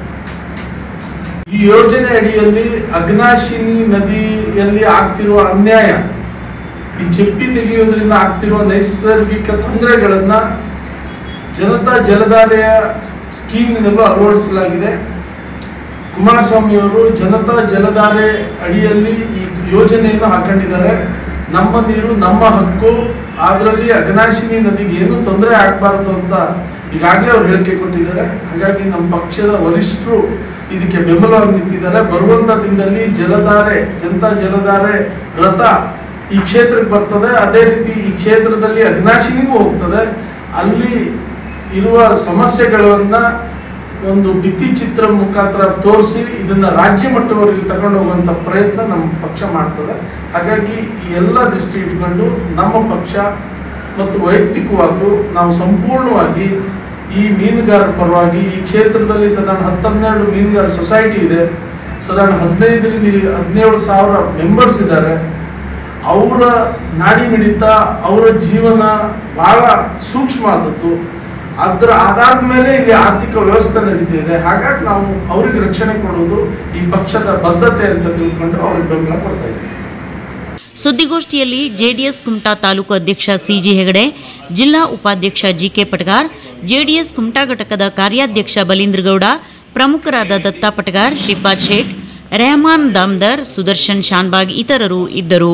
ಈ ಯೋಜನೆ ಅಡಿಯಲ್ಲಿ ಅಗ್ನಾಶಿನಿ ನದಿಯಲ್ಲಿ ಆಗ್ತಿರುವ ಅನ್ಯಾಯ ಈ ಚೆಪ್ಪಿ ತೆಗೆಯೋದ್ರಿಂದ ಆಗ್ತಿರುವ ನೈಸರ್ಗಿಕ ತೊಂದರೆಗಳನ್ನ ಜನತಾ ಜಲಧಾರೆಯ ಸ್ಕೀಮಿನಲ್ಲೂ ಅಳವಡಿಸಲಾಗಿದೆ ಕುಮಾರಸ್ವಾಮಿಯವರು ಜನತಾ ಜಲಧಾರೆ ಅಡಿಯಲ್ಲಿ ಈ ಯೋಜನೆಯನ್ನು ಹಾಕೊಂಡಿದ್ದಾರೆ ನಮ್ಮ ನೀರು ನಮ್ಮ ಹಕ್ಕು ಅದರಲ್ಲಿ ಅಘನಾಶಿನಿ ನದಿಗೆ ಏನು ತೊಂದರೆ ಆಗಬಾರ್ದು ಅಂತ ಈಗಾಗಲೇ ಅವ್ರು ಹೇಳಿಕೆ ಕೊಟ್ಟಿದ್ದಾರೆ ಹಾಗಾಗಿ ನಮ್ಮ ಪಕ್ಷದ ವರಿಷ್ಠರು ಇದಕ್ಕೆ ಬೆಂಬಲವಾಗಿ ನಿಂತಿದ್ದಾರೆ ಬರುವಂತ ದಿನದಲ್ಲಿ ಜಲಧಾರೆ ಜನತಾ ಜಲಧಾರೆ ರಥ ಈ ಕ್ಷೇತ್ರಕ್ಕೆ ಬರ್ತದೆ ಅದೇ ರೀತಿ ಈ ಕ್ಷೇತ್ರದಲ್ಲಿ ಅಘನಾಶಿನಿಗೂ ಹೋಗ್ತದೆ ಅಲ್ಲಿ ಇರುವ ಸಮಸ್ಯೆಗಳನ್ನ ಒಂದು ಭಿತ್ತಿ ಚಿತ್ರ ಮುಖಾಂತರ ತೋರಿಸಿ ಇದನ್ನ ರಾಜ್ಯ ಮಟ್ಟವರೆಗೆ ತಗೊಂಡು ಹೋಗುವಂತ ಪ್ರಯತ್ನ ನಮ್ಮ ಪಕ್ಷ ಮಾಡ್ತದೆ ಹಾಗಾಗಿ ಈ ಎಲ್ಲ ದೃಷ್ಟಿ ಇಟ್ಕೊಂಡು ನಮ್ಮ ಪಕ್ಷ ಮತ್ತು ವೈಯಕ್ತಿಕವಾಗೂ ನಾವು ಸಂಪೂರ್ಣವಾಗಿ ಈ ಮೀನುಗಾರರ ಪರವಾಗಿ ಈ ಕ್ಷೇತ್ರದಲ್ಲಿ ಸಾಧಾರಣ ಹತ್ತನ್ನೆರಡು ಮೀನುಗಾರ ಸೊಸೈಟಿ ಇದೆ ಸಾಧಾರಣ ಹದಿನೈದರಿಂದ ಹದಿನೇಳು ಸಾವಿರ ಮೆಂಬರ್ಸ್ ಇದ್ದಾರೆ ಅವರ ನಾಡಿ ಮಿಡಿತ ಅವರ ಜೀವನ ಬಹಳ ಸೂಕ್ಷ್ಮ ಆದದ್ದು ಅದರ ಆಧಾರದ ಮೇಲೆ ಇಲ್ಲಿ ಆರ್ಥಿಕ ವ್ಯವಸ್ಥೆ ನಡೀತಿದೆ ಹಾಗಾಗಿ ನಾವು ಅವರಿಗೆ ರಕ್ಷಣೆ ಕೊಡುವುದು ಈ ಪಕ್ಷದ ಬದ್ಧತೆ ಅಂತ ತಿಳ್ಕೊಂಡು ಅವ್ರಿಗೆ ಬೆಂಬಲ ಕೊಡ್ತಾ ಇದ್ದೀವಿ ಸುದ್ದಿಗೋಷ್ಠಿಯಲ್ಲಿ ಜೆಡಿಎಸ್ ಕುಮಟಾ ತಾಲೂಕು ಅಧ್ಯಕ್ಷ ಸಿಜಿ ಹೆಗಡೆ ಜಿಲ್ಲಾ ಉಪಾಧ್ಯಕ್ಷ ಜಿಕೆ ಪಟಗಾರ್ ಜೆಡಿಎಸ್ ಕುಮಟಾ ಘಟಕದ ಕಾರ್ಯಾಧ್ಯಕ್ಷ ಬಲೀಂದ್ರಗೌಡ ಪ್ರಮುಖರಾದ ದತ್ತಾ ಪಟಗಾರ್ ಶ್ರೀಪಾದ್ ಶೇಟ್ ರೆಹಮಾನ್ ದಾಮ್ದರ್ ಸುದರ್ಶನ್ ಶಾನ್ಬಾಗ್ ಇತರರು ಇದ್ದರು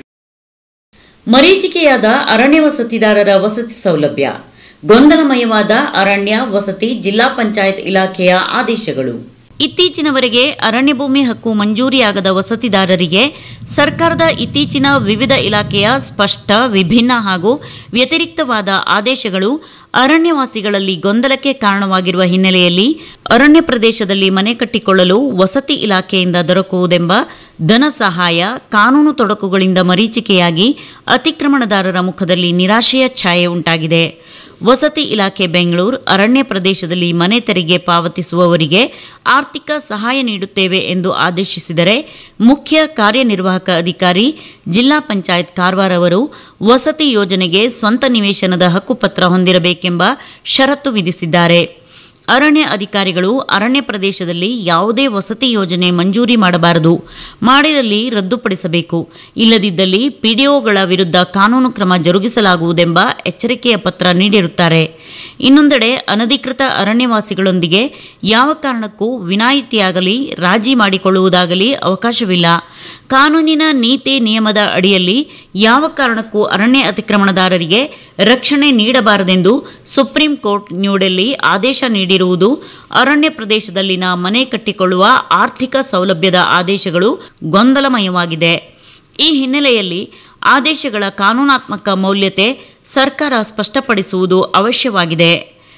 ಮರೀಚಿಕೆಯಾದ ಅರಣ್ಯ ವಸತಿದಾರರ ವಸತಿ ಸೌಲಭ್ಯ ಗೊಂದಲಮಯವಾದ ಅರಣ್ಯ ವಸತಿ ಜಿಲ್ಲಾ ಪಂಚಾಯತ್ ಇಲಾಖೆಯ ಆದೇಶಗಳು ಇತ್ತೀಚಿನವರೆಗೆ ಅರಣ್ಯ ಭೂಮಿ ಹಕ್ಕು ಮಂಜೂರಿಯಾಗದ ವಸತಿದಾರರಿಗೆ ಸರ್ಕಾರದ ಇತ್ತೀಚಿನ ವಿವಿಧ ಇಲಾಖೆಯ ಸ್ಪಷ್ಟ ವಿಭಿನ್ನ ಹಾಗೂ ವ್ಯತಿರಿಕ್ತವಾದ ಆದೇಶಗಳು ಅರಣ್ಯವಾಸಿಗಳಲ್ಲಿ ಗೊಂದಲಕ್ಕೆ ಕಾರಣವಾಗಿರುವ ಹಿನ್ನೆಲೆಯಲ್ಲಿ ಅರಣ್ಯ ಪ್ರದೇಶದಲ್ಲಿ ಮನೆ ಕಟ್ಟಿಕೊಳ್ಳಲು ವಸತಿ ಇಲಾಖೆಯಿಂದ ದೊರಕುವುದೆಂಬ ಧನ ಸಹಾಯ ಕಾನೂನು ತೊಡಕುಗಳಿಂದ ಮರೀಚಿಕೆಯಾಗಿ ಅತಿಕ್ರಮಣದಾರರ ಮುಖದಲ್ಲಿ ನಿರಾಶೆಯ ಛಾಯೆ ಉಂಟಾಗಿದೆ ವಸತಿ ಇಲಾಖೆ ಬೆಂಗಳೂರು ಅರಣ್ಯ ಪ್ರದೇಶದಲ್ಲಿ ಮನೆ ತೆರಿಗೆ ಪಾವತಿಸುವವರಿಗೆ ಆರ್ಥಿಕ ಸಹಾಯ ನೀಡುತ್ತೇವೆ ಎಂದು ಆದೇಶಿಸಿದರೆ ಮುಖ್ಯ ಕಾರ್ಯನಿರ್ವಾಹಕ ಅಧಿಕಾರಿ ಜಿಲ್ಲಾ ಪಂಚಾಯತ್ ಕಾರವಾರ ಅವರು ವಸತಿ ಯೋಜನೆಗೆ ಸ್ವಂತ ನಿವೇಶನದ ಹಕ್ಕುಪತ್ರ ಹೊಂದಿರಬೇಕೆಂಬ ಷರತ್ತು ವಿಧಿಸಿದ್ದಾರೆ ಅರಣ್ಯ ಅಧಿಕಾರಿಗಳು ಅರಣ್ಯ ಪ್ರದೇಶದಲ್ಲಿ ಯಾವುದೇ ವಸತಿ ಯೋಜನೆ ಮಂಜೂರಿ ಮಾಡಬಾರದು ಮಾಡಿದಲ್ಲಿ ರದ್ದುಪಡಿಸಬೇಕು ಇಲ್ಲದಿದ್ದಲ್ಲಿ ಪಿಡಿಒಗಳ ವಿರುದ್ಧ ಕಾನೂನು ಕ್ರಮ ಜರುಗಿಸಲಾಗುವುದೆಂಬ ಎಚ್ಚರಿಕೆಯ ಪತ್ರ ನೀಡಿರುತ್ತಾರೆ ಇನ್ನೊಂದೆಡೆ ಅನಧಿಕೃತ ಅರಣ್ಯವಾಸಿಗಳೊಂದಿಗೆ ಯಾವ ಕಾರಣಕ್ಕೂ ವಿನಾಯಿತಿಯಾಗಲಿ ರಾಜಿ ಮಾಡಿಕೊಳ್ಳುವುದಾಗಲಿ ಅವಕಾಶವಿಲ್ಲ ಕಾನೂನಿನ ನೀತಿ ನಿಯಮದ ಅಡಿಯಲ್ಲಿ ಯಾವ ಕಾರಣಕ್ಕೂ ಅರಣ್ಯ ಅತಿಕ್ರಮಣದಾರರಿಗೆ ರಕ್ಷಣೆ ನೀಡಬಾರದೆಂದು ಸುಪ್ರೀಂ ಕೋರ್ಟ್ ನ್ಯೂಡೆಲ್ಲಿ ಆದೇಶ ನೀಡಿರುವುದು ಅರಣ್ಯ ಪ್ರದೇಶದಲ್ಲಿನ ಮನೆ ಕಟ್ಟಿಕೊಳ್ಳುವ ಆರ್ಥಿಕ ಸೌಲಭ್ಯದ ಆದೇಶಗಳು ಗೊಂದಲಮಯವಾಗಿದೆ ಈ ಹಿನ್ನೆಲೆಯಲ್ಲಿ ಆದೇಶಗಳ ಕಾನೂನಾತ್ಮಕ ಮೌಲ್ಯತೆ ಸರ್ಕಾರ ಸ್ಪಷ್ಟಪಡಿಸುವುದು ಅವಶ್ಯವಾಗಿದೆ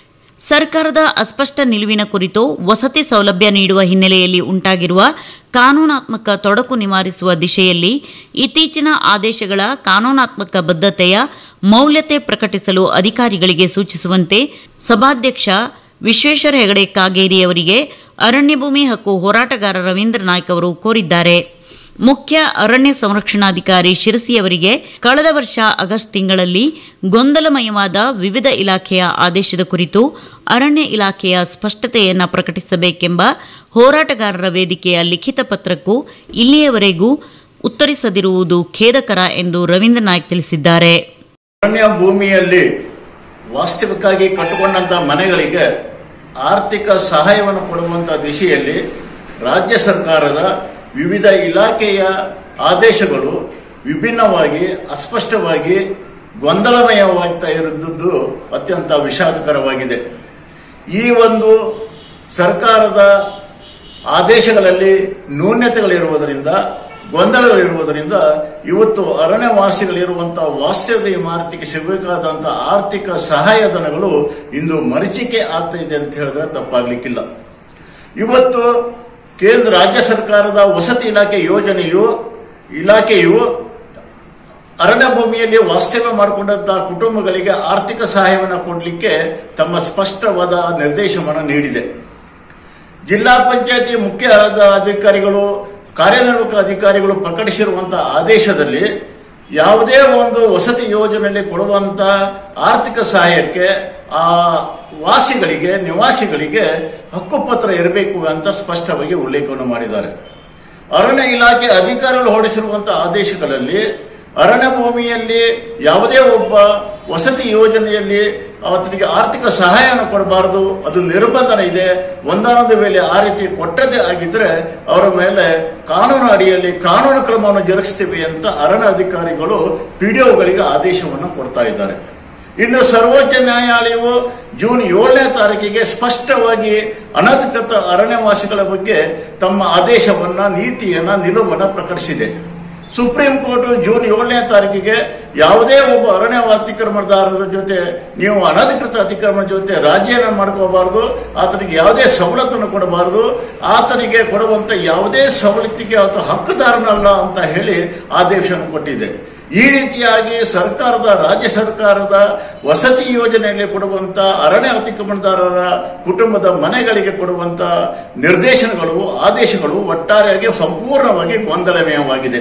ಸರ್ಕಾರದ ಅಸ್ಪಷ್ಟ ನಿಲುವಿನ ಕುರಿತು ವಸತಿ ಸೌಲಭ್ಯ ನೀಡುವ ಹಿನ್ನೆಲೆಯಲ್ಲಿ ಉಂಟಾಗಿರುವ ಕಾನೂನಾತ್ಮಕ ತೊಡಕು ನಿವಾರಿಸುವ ದಿಶೆಯಲ್ಲಿ ಇತ್ತೀಚಿನ ಆದೇಶಗಳ ಕಾನೂನಾತ್ಮಕ ಬದ್ಧತೆಯ ಮೌಲ್ಯತೆ ಪ್ರಕಟಿಸಲು ಅಧಿಕಾರಿಗಳಿಗೆ ಸೂಚಿಸುವಂತೆ ಸಭಾಧ್ಯಕ್ಷ ವಿಶ್ವೇಶ್ವರ ಹೆಗಡೆ ಕಾಗೇರಿಯವರಿಗೆ ಅರಣ್ಯ ಭೂಮಿ ಹಕ್ಕು ಹೋರಾಟಗಾರ ರವೀಂದ್ರ ನಾಯ್ಕ್ ಅವರು ಕೋರಿದ್ದಾರೆ ಮುಖ್ಯ ಅರಣ್ಯ ಸಂರಕ್ಷಣಾಧಿಕಾರಿ ಶಿರಸಿಯವರಿಗೆ ಕಳೆದ ವರ್ಷ ಆಗಸ್ಟ್ ತಿಂಗಳಲ್ಲಿ ಗೊಂದಲಮಯವಾದ ವಿವಿಧ ಇಲಾಖೆಯ ಆದೇಶದ ಕುರಿತು ಅರಣ್ಯ ಇಲಾಖೆಯ ಸ್ಪಷ್ಟತೆಯನ್ನು ಪ್ರಕಟಿಸಬೇಕೆಂಬ ಹೋರಾಟಗಾರರ ವೇದಿಕೆಯ ಲಿಖಿತ ಪತ್ರಕ್ಕೂ ಇಲ್ಲಿಯವರೆಗೂ ಉತ್ತರಿಸದಿರುವುದು ಖೇದಕರ ಎಂದು ರವೀಂದ್ರ ನಾಯ್ಕ್ ತಿಳಿಸಿದ್ದಾರೆ ಅರಣ್ಯ ಭೂಮಿಯಲ್ಲಿ ವಾಸ್ತವಿಕವಾಗಿ ಕಟ್ಟಿಕೊಂಡಂತ ಮನೆಗಳಿಗೆ ಆರ್ಥಿಕ ಸಹಾಯವನ್ನು ಕೊಡುವಂತ ದಿಶೆಯಲ್ಲಿ ರಾಜ್ಯ ಸರ್ಕಾರದ ವಿವಿಧ ಇಲಾಖೆಯ ಆದೇಶಗಳು ವಿಭಿನ್ನವಾಗಿ ಅಸ್ಪಷ್ಟವಾಗಿ ಗೊಂದಲಮಯವಾಗ್ತಾ ಇರುವುದು ಅತ್ಯಂತ ವಿಷಾದಕರವಾಗಿದೆ ಈ ಒಂದು ಸರ್ಕಾರದ ಆದೇಶಗಳಲ್ಲಿ ನ್ಯೂನ್ಯತೆಗಳಿರುವುದರಿಂದ ಗೊಂದಲಗಳಿರುವುದರಿಂದ ಇವತ್ತು ಅರಣ್ಯವಾಸಿಗಳಿರುವಂತಹ ವಾಸ್ತವ್ಯ ಇಮಾರತಿಗೆ ಸಿಗಬೇಕಾದಂತಹ ಆರ್ಥಿಕ ಸಹಾಯಧನಗಳು ಇಂದು ಮರೀಚಿಕೆ ಆಗ್ತಾ ಇದೆ ಅಂತ ಹೇಳಿದ್ರೆ ತಪ್ಪಾಗ್ಲಿಕ್ಕಿಲ್ಲ ಇವತ್ತು ಕೇಂದ್ರ ರಾಜ್ಯ ಸರ್ಕಾರದ ವಸತಿ ಇಲಾಖೆ ಯೋಜನೆಯು ಇಲಾಖೆಯು ಅರಣ್ಯ ಭೂಮಿಯಲ್ಲಿ ವಾಸ್ತವ್ಯ ಮಾಡಿಕೊಂಡಂತಹ ಕುಟುಂಬಗಳಿಗೆ ಆರ್ಥಿಕ ಸಹಾಯವನ್ನು ಕೊಡಲಿಕ್ಕೆ ತಮ್ಮ ಸ್ಪಷ್ಟವಾದ ನಿರ್ದೇಶನವನ್ನು ನೀಡಿದೆ ಜಿಲ್ಲಾ ಪಂಚಾಯತಿ ಮುಖ್ಯ ಅಧಿಕಾರಿಗಳು ಕಾರ್ಯನಿರ್ವಾಹಕ ಅಧಿಕಾರಿಗಳು ಪ್ರಕಟಿಸಿರುವಂತಹ ಆದೇಶದಲ್ಲಿ ಯಾವುದೇ ಒಂದು ವಸತಿ ಯೋಜನೆಯಲ್ಲಿ ಕೊಡುವಂತ ಆರ್ಥಿಕ ಸಹಾಯಕ್ಕೆ ಆ ವಾಸಿಗಳಿಗೆ ನಿವಾಸಿಗಳಿಗೆ ಹಕ್ಕುಪತ್ರ ಇರಬೇಕು ಅಂತ ಸ್ಪಷ್ಟವಾಗಿ ಉಲ್ಲೇಖವನ್ನು ಮಾಡಿದ್ದಾರೆ ಅರಣ್ಯ ಇಲಾಖೆ ಅಧಿಕಾರಿಗಳು ಹೊರಡಿಸಿರುವಂತಹ ಆದೇಶಗಳಲ್ಲಿ ಅರಣ್ಯ ಭೂಮಿಯಲ್ಲಿ ಯಾವುದೇ ಒಬ್ಬ ವಸತಿ ಯೋಜನೆಯಲ್ಲಿ ಅವತ್ತಿಗೆ ಆರ್ಥಿಕ ಸಹಾಯವನ್ನು ಕೊಡಬಾರದು ಅದು ನಿರ್ಬಂಧನ ಇದೆ ಒಂದಾನೊಂದು ವೇಳೆ ಆ ರೀತಿ ಕೊಟ್ಟದೇ ಆಗಿದ್ರೆ ಅವರ ಮೇಲೆ ಕಾನೂನು ಅಡಿಯಲ್ಲಿ ಕಾನೂನು ಕ್ರಮವನ್ನು ಜರುಗಿಸ್ತೀವಿ ಅಂತ ಅರಣ್ಯ ಅಧಿಕಾರಿಗಳು ಪಿಡಿಒಗಳಿಗೆ ಆದೇಶವನ್ನು ಕೊಡ್ತಾ ಇದ್ದಾರೆ ಇನ್ನು ಸರ್ವೋಚ್ಚ ನ್ಯಾಯಾಲಯವು ಜೂನ್ ಏಳನೇ ತಾರೀಕಿಗೆ ಸ್ಪಷ್ಟವಾಗಿ ಅನಧಿಕೃತ ಅರಣ್ಯವಾಸಿಗಳ ಬಗ್ಗೆ ತಮ್ಮ ಆದೇಶವನ್ನ ನೀತಿಯನ್ನ ನಿಲುವನ್ನ ಪ್ರಕಟಿಸಿದೆ ಸುಪ್ರೀಂ ಕೋರ್ಟ್ ಜೂನ್ ಏಳನೇ ತಾರೀಕಿಗೆ ಯಾವುದೇ ಒಬ್ಬ ಅರಣ್ಯ ಅತಿಕ್ರಮಣದಾರರ ಜೊತೆ ನೀವು ಅನಧಿಕೃತ ಅತಿಕ್ರಮಣ ಜೊತೆ ರಾಜ್ಯನ ಮಾಡ್ಕೋಬಾರದು ಆತನಿಗೆ ಯಾವುದೇ ಸವಲತ್ತನ್ನು ಕೊಡಬಾರದು ಆತನಿಗೆ ಕೊಡುವಂತ ಯಾವುದೇ ಸವಲತ್ತಿಗೆ ಆತ ಹಕ್ಕುದಾರನಲ್ಲ ಅಂತ ಹೇಳಿ ಆದೇಶವನ್ನು ಕೊಟ್ಟಿದೆ ಈ ರೀತಿಯಾಗಿ ಸರ್ಕಾರದ ರಾಜ್ಯ ಸರ್ಕಾರದ ವಸತಿ ಯೋಜನೆಯಲ್ಲಿ ಕೊಡುವಂತ ಅರಣ್ಯ ಅತಿಕ್ರಮಣದಾರರ ಕುಟುಂಬದ ಮನೆಗಳಿಗೆ ಕೊಡುವಂತ ನಿರ್ದೇಶನಗಳು ಆದೇಶಗಳು ಒಟ್ಟಾರೆಯಾಗಿ ಸಂಪೂರ್ಣವಾಗಿ ಗೊಂದಲಮಯವಾಗಿದೆ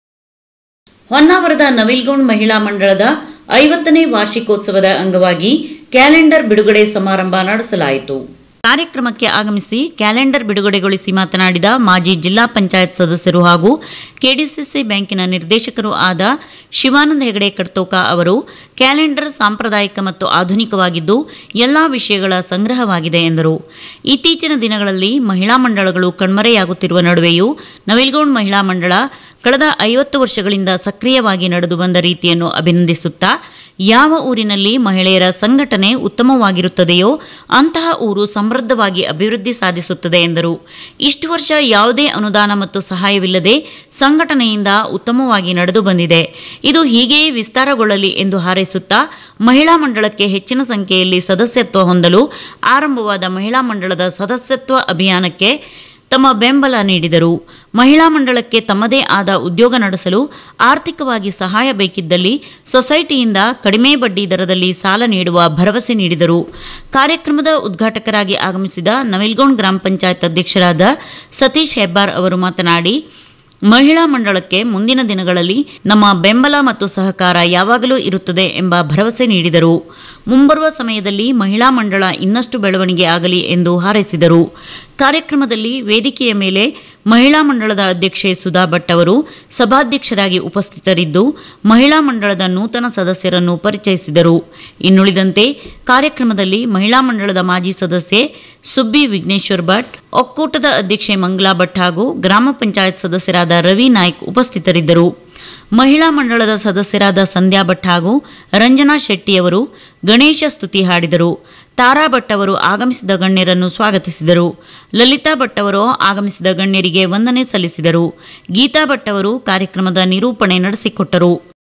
ಹೊನ್ನಾವರದ ನವಿಲ್ಗೋಣ್ ಮಹಿಳಾ ಮಂಡಳದ ಐವತ್ತನೇ ವಾರ್ಷಿಕೋತ್ಸವದ ಅಂಗವಾಗಿ ಕ್ಯಾಲೆಂಡರ್ ಬಿಡುಗಡೆ ಸಮಾರಂಭ ನಡೆಸಲಾಯಿತು ಕಾರ್ಯಕ್ರಮಕ್ಕೆ ಆಗಮಿಸಿ ಕ್ಯಾಲೆಂಡರ್ ಬಿಡುಗಡೆಗೊಳಿಸಿ ಮಾತನಾಡಿದ ಮಾಜಿ ಜಿಲ್ಲಾ ಪಂಚಾಯತ್ ಸದಸ್ಯರು ಹಾಗೂ ಕೆಡಿಸಿಸಿ ಬ್ಯಾಂಕಿನ ನಿರ್ದೇಶಕರು ಆದ ಶಿವಾನಂದ ಹೆಗಡೆ ಕಡ್ತೋಕ ಅವರು ಕ್ಯಾಲೆಂಡರ್ ಸಾಂಪ್ರದಾಯಿಕ ಮತ್ತು ಆಧುನಿಕವಾಗಿದ್ದು ಎಲ್ಲಾ ವಿಷಯಗಳ ಸಂಗ್ರಹವಾಗಿದೆ ಎಂದರು ಇತ್ತೀಚಿನ ದಿನಗಳಲ್ಲಿ ಮಹಿಳಾ ಮಂಡಳಗಳು ಕಣ್ಮರೆಯಾಗುತ್ತಿರುವ ನಡುವೆಯೂ ನವಿಲ್ಗೋಣ್ ಮಹಿಳಾ ಮಂಡಳ ಕಳೆದ ಐವತ್ತು ವರ್ಷಗಳಿಂದ ಸಕ್ರಿಯವಾಗಿ ನಡೆದು ಬಂದ ರೀತಿಯನ್ನು ಅಭಿನಂದಿಸುತ್ತಾ ಯಾವ ಊರಿನಲ್ಲಿ ಮಹಿಳೆಯರ ಸಂಘಟನೆ ಉತ್ತಮವಾಗಿರುತ್ತದೆಯೋ ಅಂತಹ ಊರು ಸಮೃದ್ಧವಾಗಿ ಅಭಿವೃದ್ಧಿ ಸಾಧಿಸುತ್ತದೆ ಎಂದರು ಇಷ್ಟು ವರ್ಷ ಯಾವುದೇ ಅನುದಾನ ಮತ್ತು ಸಹಾಯವಿಲ್ಲದೆ ಸಂಘಟನೆಯಿಂದ ಉತ್ತಮವಾಗಿ ನಡೆದು ಬಂದಿದೆ ಇದು ಹೀಗೆಯೇ ವಿಸ್ತಾರಗೊಳ್ಳಲಿ ಎಂದು ಹಾರೈಸುತ್ತಾ ಮಹಿಳಾ ಮಂಡಳಕ್ಕೆ ಹೆಚ್ಚಿನ ಸಂಖ್ಯೆಯಲ್ಲಿ ಸದಸ್ಯತ್ವ ಹೊಂದಲು ಆರಂಭವಾದ ಮಹಿಳಾ ಮಂಡಳದ ಸದಸ್ಯತ್ವ ಅಭಿಯಾನಕ್ಕೆ ತಮ್ಮ ಬೆಂಬಲ ನೀಡಿದರು ಮಹಿಳಾ ಮಂಡಳಕ್ಕೆ ತಮ್ಮದೇ ಆದ ಉದ್ಯೋಗ ನಡೆಸಲು ಆರ್ಥಿಕವಾಗಿ ಸಹಾಯ ಬೇಕಿದ್ದಲ್ಲಿ ಸೊಸೈಟಿಯಿಂದ ಕಡಿಮೆ ಬಡ್ಡಿ ದರದಲ್ಲಿ ಸಾಲ ನೀಡುವ ಭರವಸೆ ನೀಡಿದರು ಕಾರ್ಯಕ್ರಮದ ಉದ್ಘಾಟಕರಾಗಿ ಆಗಮಿಸಿದ ನವಿಲ್ಗೋಣ್ ಗ್ರಾಮ ಪಂಚಾಯತ್ ಅಧ್ಯಕ್ಷರಾದ ಸತೀಶ್ ಹೆಬ್ಬಾರ್ ಅವರು ಮಾತನಾಡಿ ಮಹಿಳಾ ಮಂಡಳಕ್ಕೆ ಮುಂದಿನ ದಿನಗಳಲ್ಲಿ ನಮ್ಮ ಬೆಂಬಲ ಮತ್ತು ಸಹಕಾರ ಯಾವಾಗಲೂ ಇರುತ್ತದೆ ಎಂಬ ಭರವಸೆ ನೀಡಿದರು ಮುಂಬರುವ ಸಮಯದಲ್ಲಿ ಮಹಿಳಾ ಮಂಡಳ ಇನ್ನಷ್ಟು ಬೆಳವಣಿಗೆ ಆಗಲಿ ಎಂದು ಹಾರೈಸಿದರು ಕಾರ್ಯಕ್ರಮದಲ್ಲಿ ವೇದಿಕೆಯ ಮೇಲೆ ಮಹಿಳಾ ಮಂಡಳದ ಅಧ್ಯಕ್ಷೆ ಸುಧಾ ಭಟ್ ಅವರು ಸಭಾಧ್ಯಕ್ಷರಾಗಿ ಉಪಸ್ಥಿತರಿದ್ದು ಮಹಿಳಾ ಮಂಡಳದ ನೂತನ ಸದಸ್ಯರನ್ನು ಪರಿಚಯಿಸಿದರು ಇನ್ನುಳಿದಂತೆ ಕಾರ್ಯಕ್ರಮದಲ್ಲಿ ಮಹಿಳಾ ಮಂಡಳದ ಮಾಜಿ ಸದಸ್ಯೆ ಸುಬ್ಬಿ ವಿಘ್ನೇಶ್ವರ್ ಭಟ್ ಒಕ್ಕೂಟದ ಅಧ್ಯಕ್ಷೆ ಮಂಗಲಾ ಭಟ್ ಹಾಗೂ ಗ್ರಾಮ ಪಂಚಾಯತ್ ಸದಸ್ಯರಾದ ರವಿ ನಾಯ್ಕ್ ಉಪಸ್ಥಿತರಿದ್ದರು ಮಹಿಳಾ ಮಂಡಳದ ಸದಸ್ಯರಾದ ಸಂಧ್ಯಾ ಭಟ್ ಹಾಗೂ ರಂಜನಾ ಶೆಟ್ಟಿಯವರು ಗಣೇಶ ಸ್ತುತಿ ಹಾಡಿದರು ತಾರಾ ಭಟ್ ಅವರು ಆಗಮಿಸಿದ ಗಣ್ಯರನ್ನು ಸ್ವಾಗತಿಸಿದರು ಲಲಿತಾ ಭಟ್ ಅವರು ಆಗಮಿಸಿದ ಗಣ್ಯರಿಗೆ ವಂದನೆ ಸಲ್ಲಿಸಿದರು ಗೀತಾ ಭಟ್ ಅವರು ಕಾರ್ಯಕ್ರಮದ ನಿರೂಪಣೆ ನಡೆಸಿಕೊಟ್ಟರು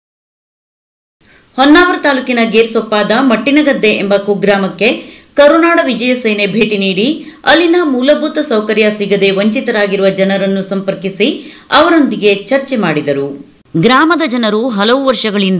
ಹೊನ್ನಾವರ ತಾಲೂಕಿನ ಗೇರ್ಸೊಪ್ಪಾದ ಮಟ್ಟಿನಗದ್ದೆ ಎಂಬ ಕುಗ್ರಾಮಕ್ಕೆ ಕರುನಾಡ ವಿಜಯ ಸೇನೆ ಭೇಟಿ ನೀಡಿ ಅಲ್ಲಿನ ಮೂಲಭೂತ ಸೌಕರ್ಯ ಸಿಗದೆ ವಂಚಿತರಾಗಿರುವ ಜನರನ್ನು ಸಂಪರ್ಕಿಸಿ ಅವರೊಂದಿಗೆ ಚರ್ಚೆ ಮಾಡಿದರು ಗ್ರಾಮದ ಜನರು ಹಲವು ವರ್ಷಗಳಿಂದ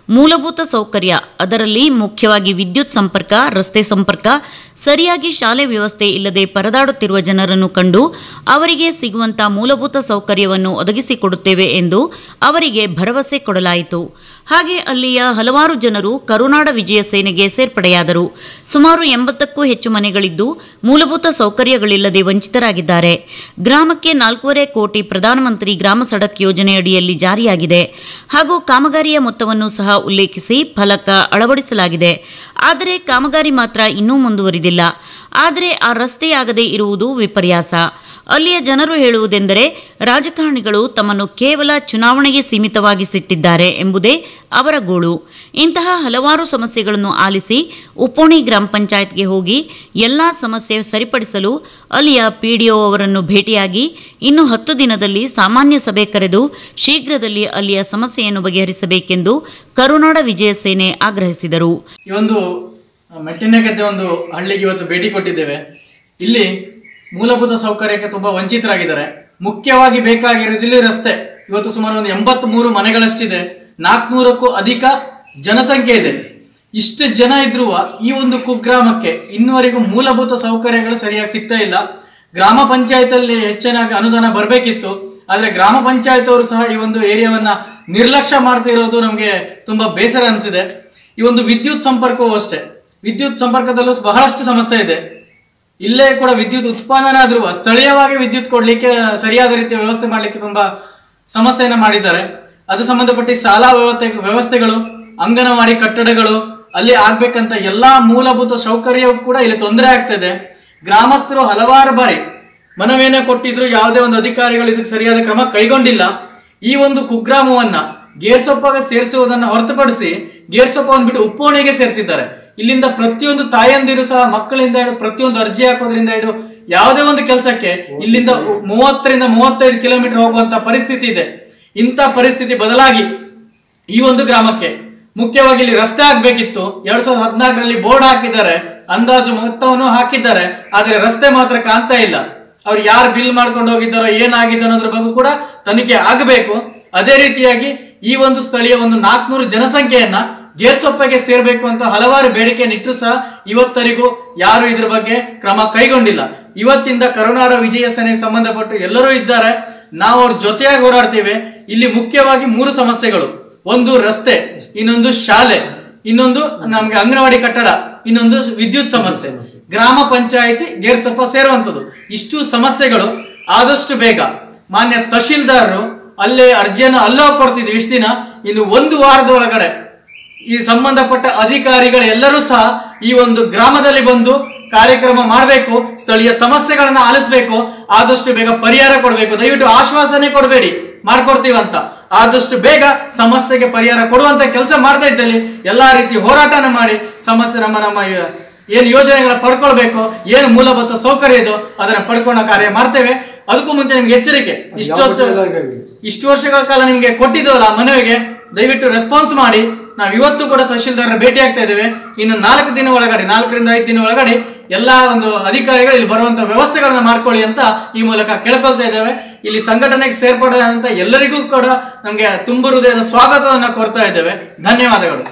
ಮೂಲಭೂತ ಸೌಕರ್ಯ ಅದರಲ್ಲಿ ಮುಖ್ಯವಾಗಿ ವಿದ್ಯುತ್ ಸಂಪರ್ಕ ರಸ್ತೆ ಸಂಪರ್ಕ ಸರಿಯಾಗಿ ಶಾಲೆ ವ್ಯವಸ್ಥೆ ಇಲ್ಲದೆ ಪರದಾಡುತ್ತಿರುವ ಜನರನ್ನು ಕಂಡು ಅವರಿಗೆ ಸಿಗುವಂತ ಮೂಲಭೂತ ಸೌಕರ್ಯವನ್ನು ಒದಗಿಸಿಕೊಡುತ್ತೇವೆ ಎಂದು ಅವರಿಗೆ ಭರವಸೆ ಕೊಡಲಾಯಿತು ಹಾಗೆ ಅಲ್ಲಿಯ ಹಲವಾರು ಜನರು ಕರುನಾಡ ವಿಜಯ ಸೇನೆಗೆ ಸೇರ್ಪಡೆಯಾದರು ಸುಮಾರು ಎಂಬತ್ತಕ್ಕೂ ಹೆಚ್ಚು ಮನೆಗಳಿದ್ದು ಮೂಲಭೂತ ಸೌಕರ್ಯಗಳಿಲ್ಲದೆ ವಂಚಿತರಾಗಿದ್ದಾರೆ ಗ್ರಾಮಕ್ಕೆ ನಾಲ್ಕೂವರೆ ಕೋಟಿ ಪ್ರಧಾನಮಂತ್ರಿ ಗ್ರಾಮ ಸಡಕ್ ಯೋಜನೆ ಅಡಿಯಲ್ಲಿ ಜಾರಿಯಾಗಿದೆ ಹಾಗೂ ಕಾಮಗಾರಿಯ ಮೊತ್ತವನ್ನು ಸಹ ಉಲ್ಲೇಖಿಸಿ ಫಲಕ ಅಳವಡಿಸಲಾಗಿದೆ ಆದರೆ ಕಾಮಗಾರಿ ಮಾತ್ರ ಇನ್ನೂ ಮುಂದುವರಿದಿಲ್ಲ ಆದರೆ ಆ ರಸ್ತೆಯಾಗದೇ ಇರುವುದು ವಿಪರ್ಯಾಸ ಅಲ್ಲಿಯ ಜನರು ಹೇಳುವುದೆಂದರೆ ರಾಜಕಾರಣಿಗಳು ತಮ್ಮನ್ನು ಕೇವಲ ಚುನಾವಣೆಗೆ ಸೀಮಿತವಾಗಿಸಿಟ್ಟಿದ್ದಾರೆ ಎಂಬುದೇ ಅವರ ಗೋಳು ಇಂತಹ ಹಲವಾರು ಸಮಸ್ಯೆಗಳನ್ನು ಆಲಿಸಿ ಉಪ್ಪೋಣಿ ಗ್ರಾಮ ಪಂಚಾಯತ್ಗೆ ಹೋಗಿ ಎಲ್ಲ ಸಮಸ್ಯೆ ಸರಿಪಡಿಸಲು ಅಲ್ಲಿಯ ಪಿಡಿಒ ಅವರನ್ನು ಭೇಟಿಯಾಗಿ ಇನ್ನು ಹತ್ತು ದಿನದಲ್ಲಿ ಸಾಮಾನ್ಯ ಸಭೆ ಕರೆದು ಶೀಘ್ರದಲ್ಲಿ ಅಲ್ಲಿಯ ಸಮಸ್ಯೆಯನ್ನು ಬಗೆಹರಿಸಬೇಕೆಂದು ಕರುನಾಡ ವಿಜಯ ಸೇನೆ ಆಗ್ರಹಿಸಿದರು ಈ ಒಂದು ಮೆಟ್ಟಿನಗದ್ದೆ ಒಂದು ಹಳ್ಳಿಗೆ ಇವತ್ತು ಭೇಟಿ ಕೊಟ್ಟಿದ್ದೇವೆ ಇಲ್ಲಿ ಮೂಲಭೂತ ಸೌಕರ್ಯಕ್ಕೆ ತುಂಬಾ ವಂಚಿತರಾಗಿದ್ದಾರೆ ಮುಖ್ಯವಾಗಿ ಬೇಕಾಗಿರೋದು ಇಲ್ಲಿ ರಸ್ತೆ ಇವತ್ತು ಸುಮಾರು ಒಂದು ಎಂಬತ್ತ್ ಮೂರು ಮನೆಗಳಷ್ಟಿದೆ ನಾಲ್ಕುನೂರಕ್ಕೂ ಅಧಿಕ ಜನಸಂಖ್ಯೆ ಇದೆ ಇಷ್ಟು ಜನ ಇದ್ರೂ ಈ ಒಂದು ಕುಗ್ರಾಮಕ್ಕೆ ಇನ್ನುವರೆಗೂ ಮೂಲಭೂತ ಸೌಕರ್ಯಗಳು ಸರಿಯಾಗಿ ಸಿಗ್ತಾ ಇಲ್ಲ ಗ್ರಾಮ ಪಂಚಾಯತ್ ಅಲ್ಲಿ ಹೆಚ್ಚಿನಾಗಿ ಅನುದಾನ ಬರಬೇಕಿತ್ತು ಆದ್ರೆ ಗ್ರಾಮ ಪಂಚಾಯತ್ ಅವರು ಸಹ ಈ ಒಂದು ಏರಿಯಾವನ್ನ ನಿರ್ಲಕ್ಷ್ಯ ಮಾಡ್ತಾ ಇರೋದು ನಮಗೆ ತುಂಬಾ ಬೇಸರ ಅನಿಸಿದೆ ಈ ಒಂದು ವಿದ್ಯುತ್ ಸಂಪರ್ಕವೂ ಅಷ್ಟೇ ವಿದ್ಯುತ್ ಸಂಪರ್ಕದಲ್ಲೂ ಬಹಳಷ್ಟು ಸಮಸ್ಯೆ ಇದೆ ಇಲ್ಲೇ ಕೂಡ ವಿದ್ಯುತ್ ಉತ್ಪಾದನೆ ಆದ್ರೂ ಸ್ಥಳೀಯವಾಗಿ ವಿದ್ಯುತ್ ಕೊಡ್ಲಿಕ್ಕೆ ಸರಿಯಾದ ರೀತಿಯ ವ್ಯವಸ್ಥೆ ಮಾಡ್ಲಿಕ್ಕೆ ತುಂಬಾ ಸಮಸ್ಯೆಯನ್ನ ಮಾಡಿದ್ದಾರೆ ಅದು ಸಂಬಂಧಪಟ್ಟ ಶಾಲಾ ವ್ಯವಸ್ಥೆ ವ್ಯವಸ್ಥೆಗಳು ಅಂಗನವಾಡಿ ಕಟ್ಟಡಗಳು ಅಲ್ಲಿ ಆಗ್ಬೇಕಂತ ಎಲ್ಲಾ ಮೂಲಭೂತ ಸೌಕರ್ಯವೂ ಕೂಡ ಇಲ್ಲಿ ತೊಂದರೆ ಆಗ್ತದೆ ಗ್ರಾಮಸ್ಥರು ಹಲವಾರು ಬಾರಿ ಮನವಿಯನ್ನ ಕೊಟ್ಟಿದ್ರು ಯಾವುದೇ ಒಂದು ಅಧಿಕಾರಿಗಳು ಇದಕ್ಕೆ ಸರಿಯಾದ ಕ್ರಮ ಕೈಗೊಂಡಿಲ್ಲ ಈ ಒಂದು ಕುಗ್ರಾಮವನ್ನ ಗೇರ್ಸೊಪ್ಪಾಗ ಸೇರಿಸುವುದನ್ನು ಹೊರತುಪಡಿಸಿ ಗೇರ್ಸೊಪ್ಪವನ್ನು ಬಿಟ್ಟು ಉಪ್ಪೋಣಿಗೆ ಸೇರಿಸಿದ್ದಾರೆ ಇಲ್ಲಿಂದ ಪ್ರತಿಯೊಂದು ತಾಯಂದಿರು ಸಹ ಮಕ್ಕಳಿಂದ ಹಿಡಿದು ಪ್ರತಿಯೊಂದು ಅರ್ಜಿ ಹಾಕೋದ್ರಿಂದ ಹಿಡಿದು ಯಾವುದೇ ಒಂದು ಕೆಲಸಕ್ಕೆ ಇಲ್ಲಿಂದ ಮೂವತ್ತರಿಂದ ಮೂವತ್ತೈದು ಕಿಲೋಮೀಟರ್ ಹೋಗುವಂತ ಪರಿಸ್ಥಿತಿ ಇದೆ ಇಂಥ ಪರಿಸ್ಥಿತಿ ಬದಲಾಗಿ ಈ ಒಂದು ಗ್ರಾಮಕ್ಕೆ ಮುಖ್ಯವಾಗಿ ಇಲ್ಲಿ ರಸ್ತೆ ಆಗ್ಬೇಕಿತ್ತು ಎರಡ್ ಸಾವಿರದ ಹದಿನಾಲ್ಕರಲ್ಲಿ ಬೋರ್ಡ್ ಹಾಕಿದ್ದಾರೆ ಅಂದಾಜು ಮೊತ್ತವನ್ನು ಹಾಕಿದ್ದಾರೆ ಆದ್ರೆ ರಸ್ತೆ ಮಾತ್ರ ಕಾಣ್ತಾ ಇಲ್ಲ ಅವ್ರು ಯಾರು ಬಿಲ್ ಮಾಡ್ಕೊಂಡು ಹೋಗಿದ್ದಾರೋ ಏನಾಗಿದೆ ಅನ್ನೋದ್ರ ಬಗ್ಗೆ ಕೂಡ ತನಿಖೆ ಆಗಬೇಕು ಅದೇ ರೀತಿಯಾಗಿ ಈ ಒಂದು ಸ್ಥಳೀಯ ಒಂದು ನಾಲ್ಕುನೂರು ಜನಸಂಖ್ಯೆಯನ್ನ ಗೇರ್ಸೊಪ್ಪಗೆ ಸೇರ್ಬೇಕು ಅಂತ ಹಲವಾರು ಬೇಡಿಕೆಯನ್ನು ಇಟ್ಟರು ಸಹ ಇವತ್ತರಿಗೂ ಯಾರು ಇದ್ರ ಬಗ್ಗೆ ಕ್ರಮ ಕೈಗೊಂಡಿಲ್ಲ ಇವತ್ತಿಂದ ಕರುನಾಡ ವಿಜಯ ಸೇನೆಗೆ ಸಂಬಂಧಪಟ್ಟು ಎಲ್ಲರೂ ಇದ್ದಾರೆ ನಾವು ಅವ್ರ ಜೊತೆಯಾಗಿ ಹೋರಾಡ್ತೀವಿ ಇಲ್ಲಿ ಮುಖ್ಯವಾಗಿ ಮೂರು ಸಮಸ್ಯೆಗಳು ಒಂದು ರಸ್ತೆ ಇನ್ನೊಂದು ಶಾಲೆ ಇನ್ನೊಂದು ನಮ್ಗೆ ಅಂಗನವಾಡಿ ಕಟ್ಟಡ ಇನ್ನೊಂದು ವಿದ್ಯುತ್ ಸಮಸ್ಯೆ ಗ್ರಾಮ ಪಂಚಾಯಿತಿ ಗೇರ್ಸೊಪ್ಪ ಸೇರುವಂತದ್ದು ಇಷ್ಟು ಸಮಸ್ಯೆಗಳು ಆದಷ್ಟು ಬೇಗ ಮಾನ್ಯ ತಹಶೀಲ್ದಾರರು ಅಲ್ಲೇ ಅರ್ಜಿಯನ್ನು ಅಲ್ಲೋ ಕೊಡ್ತಿದ್ವಿ ಇಷ್ಟು ದಿನ ಇನ್ನು ಒಂದು ವಾರದ ಒಳಗಡೆ ಈ ಸಂಬಂಧಪಟ್ಟ ಅಧಿಕಾರಿಗಳು ಎಲ್ಲರೂ ಸಹ ಈ ಒಂದು ಗ್ರಾಮದಲ್ಲಿ ಬಂದು ಕಾರ್ಯಕ್ರಮ ಮಾಡಬೇಕು ಸ್ಥಳೀಯ ಸಮಸ್ಯೆಗಳನ್ನ ಆಲಿಸಬೇಕು ಆದಷ್ಟು ಬೇಗ ಪರಿಹಾರ ಕೊಡಬೇಕು ದಯವಿಟ್ಟು ಆಶ್ವಾಸನೆ ಕೊಡಬೇಡಿ ಮಾಡ್ಕೊಡ್ತೀವಂತ ಆದಷ್ಟು ಬೇಗ ಸಮಸ್ಯೆಗೆ ಪರಿಹಾರ ಕೊಡುವಂತ ಕೆಲಸ ಮಾಡ್ತಾ ಇದ್ದಲ್ಲಿ ಎಲ್ಲಾ ರೀತಿ ಹೋರಾಟನ ಮಾಡಿ ಸಮಸ್ಯೆ ನಮ್ಮ ನಮ್ಮ ಏನು ಯೋಜನೆಗಳ ಪಡ್ಕೊಳ್ಬೇಕು ಏನು ಮೂಲಭೂತ ಸೌಕರ್ಯ ಇದು ಅದನ್ನ ಪಡ್ಕೊಳ್ಳೋ ಕಾರ್ಯ ಮಾಡ್ತೇವೆ ಅದಕ್ಕೂ ಮುಂಚೆ ನಿಮ್ಗೆ ಎಚ್ಚರಿಕೆ ಇಷ್ಟೊತ್ತು ಇಷ್ಟು ವರ್ಷಗಳ ಕಾಲ ನಿಮ್ಗೆ ಕೊಟ್ಟಿದ್ದವಲ್ಲ ಆ ಮನವಿಗೆ ದಯವಿಟ್ಟು ರೆಸ್ಪಾನ್ಸ್ ಮಾಡಿ ನಾವು ಇವತ್ತು ಕೂಡ ತಹಶೀಲ್ದಾರರ ಭೇಟಿ ಆಗ್ತಾ ಇದ್ದೇವೆ ಇನ್ನು ನಾಲ್ಕು ದಿನ ಒಳಗಡೆ ನಾಲ್ಕರಿಂದ ಐದು ದಿನ ಒಳಗಡೆ ಎಲ್ಲಾ ಒಂದು ಅಧಿಕಾರಿಗಳು ಇಲ್ಲಿ ಬರುವಂತ ವ್ಯವಸ್ಥೆಗಳನ್ನ ಮಾಡ್ಕೊಳ್ಳಿ ಅಂತ ಈ ಮೂಲಕ ಕೇಳ್ಕೊಳ್ತಾ ಇದ್ದೇವೆ ಇಲ್ಲಿ ಸಂಘಟನೆಗೆ ಸೇರ್ಪಡೆಯಾದಂತ ಎಲ್ಲರಿಗೂ ಕೂಡ ನಮ್ಗೆ ತುಂಬ ಹೃದಯದ ಸ್ವಾಗತವನ್ನ ಕೋರ್ತಾ ಇದ್ದೇವೆ ಧನ್ಯವಾದಗಳು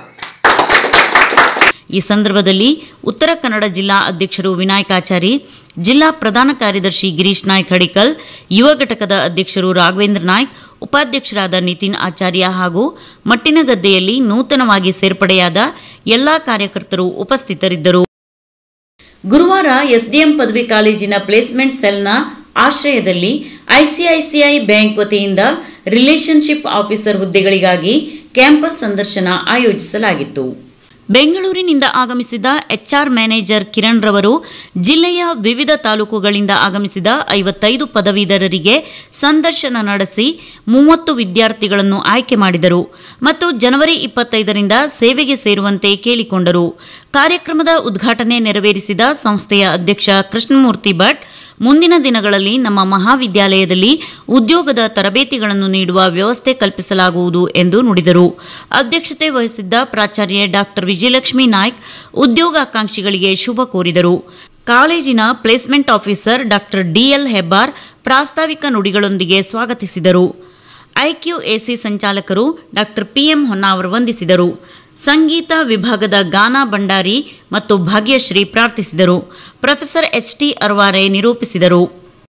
ಈ ಸಂದರ್ಭದಲ್ಲಿ ಉತ್ತರ ಕನ್ನಡ ಜಿಲ್ಲಾ ಅಧ್ಯಕ್ಷರು ವಿನಾಯಕಾಚಾರಿ ಜಿಲ್ಲಾ ಪ್ರಧಾನ ಕಾರ್ಯದರ್ಶಿ ಗಿರೀಶ್ ನಾಯ್ಕ್ ಹಡಿಕಲ್ ಯುವ ಘಟಕದ ಅಧ್ಯಕ್ಷರು ರಾಘವೇಂದ್ರ ನಾಯ್ಕ್ ಉಪಾಧ್ಯಕ್ಷರಾದ ನಿತಿನ್ ಆಚಾರ್ಯ ಹಾಗೂ ಮಟ್ಟಿನಗದ್ದೆಯಲ್ಲಿ ನೂತನವಾಗಿ ಸೇರ್ಪಡೆಯಾದ ಎಲ್ಲಾ ಕಾರ್ಯಕರ್ತರು ಉಪಸ್ಥಿತರಿದ್ದರು ಗುರುವಾರ ಎಸ್ಡಿಎಂ ಪದವಿ ಕಾಲೇಜಿನ ಪ್ಲೇಸ್ಮೆಂಟ್ ಸೆಲ್ನ ಆಶ್ರಯದಲ್ಲಿ ಐಸಿಐಸಿಐ ಬ್ಯಾಂಕ್ ವತಿಯಿಂದ ರಿಲೇಶನ್ಶಿಪ್ ಆಫೀಸರ್ ಹುದ್ದೆಗಳಿಗಾಗಿ ಕ್ಯಾಂಪಸ್ ಸಂದರ್ಶನ ಆಯೋಜಿಸಲಾಗಿತ್ತು ಬೆಂಗಳೂರಿನಿಂದ ಆಗಮಿಸಿದ ಎಚ್ಆರ್ ಮ್ಯಾನೇಜರ್ ಕಿರಣ್ ರವರು ಜಿಲ್ಲೆಯ ವಿವಿಧ ತಾಲೂಕುಗಳಿಂದ ಆಗಮಿಸಿದ ಐವತ್ತೈದು ಪದವೀಧರರಿಗೆ ಸಂದರ್ಶನ ನಡೆಸಿ ಮೂವತ್ತು ವಿದ್ಯಾರ್ಥಿಗಳನ್ನು ಆಯ್ಕೆ ಮಾಡಿದರು ಮತ್ತು ಜನವರಿ ಇಪ್ಪತ್ತೈದರಿಂದ ಸೇವೆಗೆ ಸೇರುವಂತೆ ಕೇಳಿಕೊಂಡರು ಕಾರ್ಯಕ್ರಮದ ಉದ್ಘಾಟನೆ ನೆರವೇರಿಸಿದ ಸಂಸ್ಥೆಯ ಅಧ್ಯಕ್ಷ ಕೃಷ್ಣಮೂರ್ತಿ ಭಟ್ ಮುಂದಿನ ದಿನಗಳಲ್ಲಿ ನಮ್ಮ ಮಹಾವಿದ್ಯಾಲಯದಲ್ಲಿ ಉದ್ಯೋಗದ ತರಬೇತಿಗಳನ್ನು ನೀಡುವ ವ್ಯವಸ್ಥೆ ಕಲ್ಪಿಸಲಾಗುವುದು ಎಂದು ನುಡಿದರು ಅಧ್ಯಕ್ಷತೆ ವಹಿಸಿದ್ದ ಪ್ರಾಚಾರ್ಯ ಡಾಕ್ಟರ್ ವಿಜಯಲಕ್ಷ್ಮಿ ನಾಯ್ಕ್ ಉದ್ಯೋಗಾಕಾಂಕ್ಷಿಗಳಿಗೆ ಶುಭ ಕೋರಿದರು ಕಾಲೇಜಿನ placement officer doctor DL Hebbar ಪ್ರಾಸ್ತಾವಿಕ ನುಡಿಗಳೊಂದಿಗೆ ಸ್ವಾಗತಿಸಿದರು ಐಕ್ಯೂಎಸಿ ಸಂಚಾಲಕರು ಡಾಕ್ಟರ್ ಪಿಎಂ ಹೊನ್ನಾವರ್ ವಂದಿಸಿದರು ಸಂಗೀತ ವಿಭಾಗದ ಗಾನಾ ಭಂಡಾರಿ ಮತ್ತು ಭಾಗ್ಯಶ್ರೀ ಪ್ರಾರ್ಥಿಸಿದರು ಪ್ರೊಫೆಸರ್ ಎಚ್ ಟಿ ಅರ್ವಾರೆ ನಿರೂಪಿಸಿದರು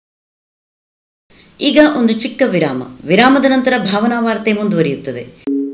ಈಗ ಒಂದು ಚಿಕ್ಕ ವಿರಾಮ ವಿರಾಮದ ನಂತರ ಭಾವನಾ ವಾರ್ತೆ ಮುಂದುವರಿಯುತ್ತದೆ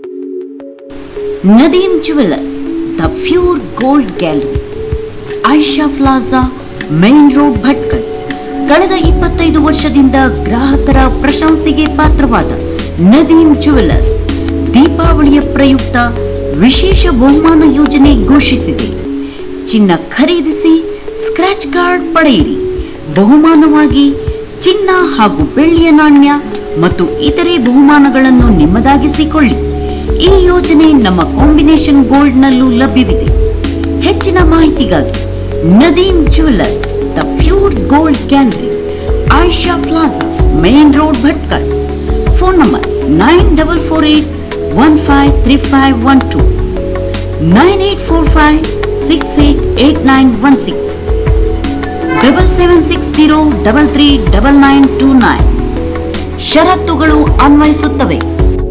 Nadeem jewellers the pure gold gallery Aisha plaza main road Bhatkal ಕಳೆದ ಇಪ್ಪತ್ತೈದು ವರ್ಷದಿಂದ ಗ್ರಾಹಕರ ಪ್ರಶಂಸೆಗೆ ಪಾತ್ರವಾದ ನದೀಮ್ ಜುವೆಲ್ಲರ್ಸ್ ದೀಪಾವಳಿಯ ಪ್ರಯುಕ್ತ ವಿಶೇಷ ಬಹುಮಾನ ಯೋಜನೆ ಘೋಷಿಸಿದೆ ಚಿನ್ನ ಖರೀದಿಸಿ ಸ್ಕ್ರಾಚ್ ಕಾರ್ಡ್ ಪಡೆಯಿರಿ ಬಹುಮಾನವಾಗಿ ಚಿನ್ನ ಹಾಗೂ ಬೆಳ್ಳಿಯ ನಾಣ್ಯ ಮತ್ತು ಇತರೆ ಬಹುಮಾನಗಳನ್ನು ನಿಮ್ಮದಾಗಿಸಿಕೊಳ್ಳಿ ಈ ಯೋಜನೆ ನಮ್ಮ ಕಾಂಬಿನೇಷನ್ ಗೋಲ್ಡ್ನಲ್ಲೂ ಲಭ್ಯವಿದೆ ಹೆಚ್ಚಿನ ಮಾಹಿತಿಗಾಗಿ Nadeem jewellers the pure gold gallery Ayesha plaza main road Bhatkal phone number nine double four eight one five three five one two nine eight four five six eight eight nine one six double seven six zero double three double nine two nine ಷರತ್ತುಗಳು ಅನ್ವಯಿಸುತ್ತವೆ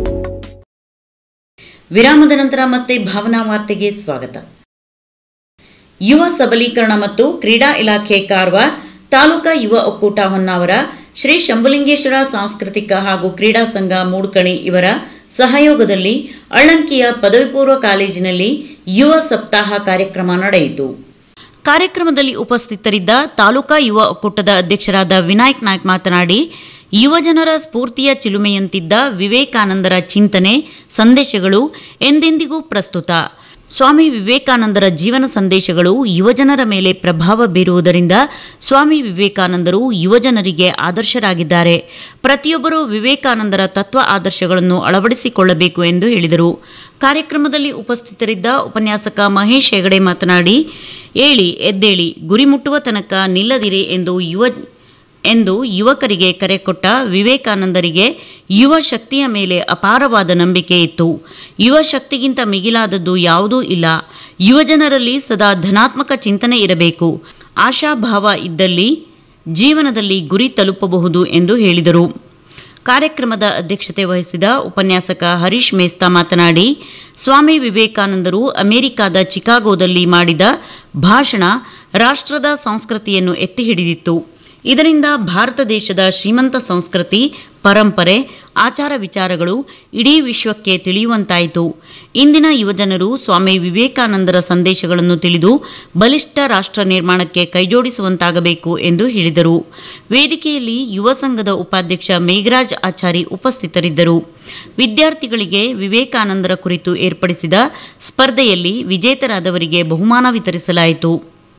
ವಿರಾಮದ ನಂತರ ಮತ್ತೆ ಭಾವನಾ ವಾರ್ತೆಗೆ ಸ್ವಾಗತ ಯುವ ಸಬಲೀಕರಣ ಮತ್ತು ಕ್ರೀಡಾ ಇಲಾಖೆ ಕಾರವಾರ ತಾಲೂಕಾ ಯುವ ಒಕ್ಕೂಟ ಹೊನ್ನಾವರ ಶ್ರೀ ಶಂಭುಲಿಂಗೇಶ್ವರ ಸಾಂಸ್ಕೃತಿಕ ಹಾಗೂ ಕ್ರೀಡಾ ಸಂಘ ಮೂಡ್ಕಣಿ ಇವರ ಸಹಯೋಗದಲ್ಲಿ ಅಳ್ಳಂಕಿಯ ಪದವಿ ಪೂರ್ವ ಕಾಲೇಜಿನಲ್ಲಿ ಯುವ ಸಪ್ತಾಹ ಕಾರ್ಯಕ್ರಮ ನಡೆಯಿತು ಕಾರ್ಯಕ್ರಮದಲ್ಲಿ ಉಪಸ್ಥಿತರಿದ್ದ ತಾಲೂಕಾ ಯುವ ಒಕ್ಕೂಟದ ಅಧ್ಯಕ್ಷರಾದ ವಿನಾಯಕ್ ನಾಯ್ಕ್ ಮಾತನಾಡಿ ಯುವಜನರ ಸ್ಫೂರ್ತಿಯ ಚಿಲುಮೆಯಂತಿದ್ದ ವಿವೇಕಾನಂದರ ಚಿಂತನೆ ಸಂದೇಶಗಳು ಎಂದೆಂದಿಗೂ ಪ್ರಸ್ತುತ ಸ್ವಾಮಿ ವಿವೇಕಾನಂದರ ಜೀವನ ಸಂದೇಶಗಳು ಯುವಜನರ ಮೇಲೆ ಪ್ರಭಾವ ಬೀರುವುದರಿಂದ ಸ್ವಾಮಿ ವಿವೇಕಾನಂದರು ಯುವಜನರಿಗೆ ಆದರ್ಶರಾಗಿದ್ದಾರೆ ಪ್ರತಿಯೊಬ್ಬರೂ ವಿವೇಕಾನಂದರ ತತ್ವ ಆದರ್ಶಗಳನ್ನು ಅಳವಡಿಸಿಕೊಳ್ಳಬೇಕು ಎಂದು ಹೇಳಿದರು ಕಾರ್ಯಕ್ರಮದಲ್ಲಿ ಉಪಸ್ಥಿತರಿದ್ದ ಉಪನ್ಯಾಸಕ ಮಹೇಶ್ ಹೆಗಡೆ ಮಾತನಾಡಿ ಏಳಿ ಎದ್ದೇಳಿ ಗುರಿ ಮುಟ್ಟುವ ತನಕ ನಿಲ್ಲದಿರಿ ಎಂದು ಯುವ ಎಂದು ಯುವಕರಿಗೆ ಕರೆ ಕೊಟ್ಟ ವಿವೇಕಾನಂದರಿಗೆ ಯುವ ಶಕ್ತಿಯ ಮೇಲೆ ಅಪಾರವಾದ ನಂಬಿಕೆ ಇತ್ತು ಯುವ ಶಕ್ತಿಗಿಂತ ಮಿಗಿಲಾದದ್ದು ಯಾವುದೂ ಇಲ್ಲ ಯುವಜನರಲ್ಲಿ ಸದಾ ಧನಾತ್ಮಕ ಚಿಂತನೆ ಇರಬೇಕು ಆಶಾಭಾವ ಇದ್ದಲ್ಲಿ ಜೀವನದಲ್ಲಿ ಗುರಿ ತಲುಪಬಹುದು ಎಂದು ಹೇಳಿದರು ಕಾರ್ಯಕ್ರಮದ ಅಧ್ಯಕ್ಷತೆ ವಹಿಸಿದ ಉಪನ್ಯಾಸಕ ಹರೀಶ್ ಮೇಸ್ತಾ ಮಾತನಾಡಿ ಸ್ವಾಮಿ ವಿವೇಕಾನಂದರು ಅಮೆರಿಕಾದ ಚಿಕಾಗೋದಲ್ಲಿ ಮಾಡಿದ ಭಾಷಣ ರಾಷ್ಟ್ರದ ಸಂಸ್ಕೃತಿಯನ್ನು ಎತ್ತಿ ಹಿಡಿದಿತ್ತು ಇದರಿಂದ ಭಾರತ ದೇಶದ ಶ್ರೀಮಂತ ಸಂಸ್ಕೃತಿ ಪರಂಪರೆ ಆಚಾರ ವಿಚಾರಗಳು ಇಡೀ ವಿಶ್ವಕ್ಕೆ ತಿಳಿಯುವಂತಾಯಿತು ಇಂದಿನ ಯುವಜನರು ಸ್ವಾಮಿ ವಿವೇಕಾನಂದರ ಸಂದೇಶಗಳನ್ನು ತಿಳಿದು ಬಲಿಷ್ಠ ರಾಷ್ಟ್ರ ನಿರ್ಮಾಣಕ್ಕೆ ಕೈಜೋಡಿಸುವಂತಾಗಬೇಕು ಎಂದು ಹೇಳಿದರು ವೇದಿಕೆಯಲ್ಲಿ ಯುವ ಸಂಘದ ಉಪಾಧ್ಯಕ್ಷ ಮೇಘರಾಜ್ ಆಚಾರಿ ಉಪಸ್ಥಿತರಿದ್ದರು ವಿದ್ಯಾರ್ಥಿಗಳಿಗೆ ವಿವೇಕಾನಂದರ ಕುರಿತು ಏರ್ಪಡಿಸಿದ ಸ್ಪರ್ಧೆಯಲ್ಲಿ ವಿಜೇತರಾದವರಿಗೆ ಬಹುಮಾನ ವಿತರಿಸಲಾಯಿತು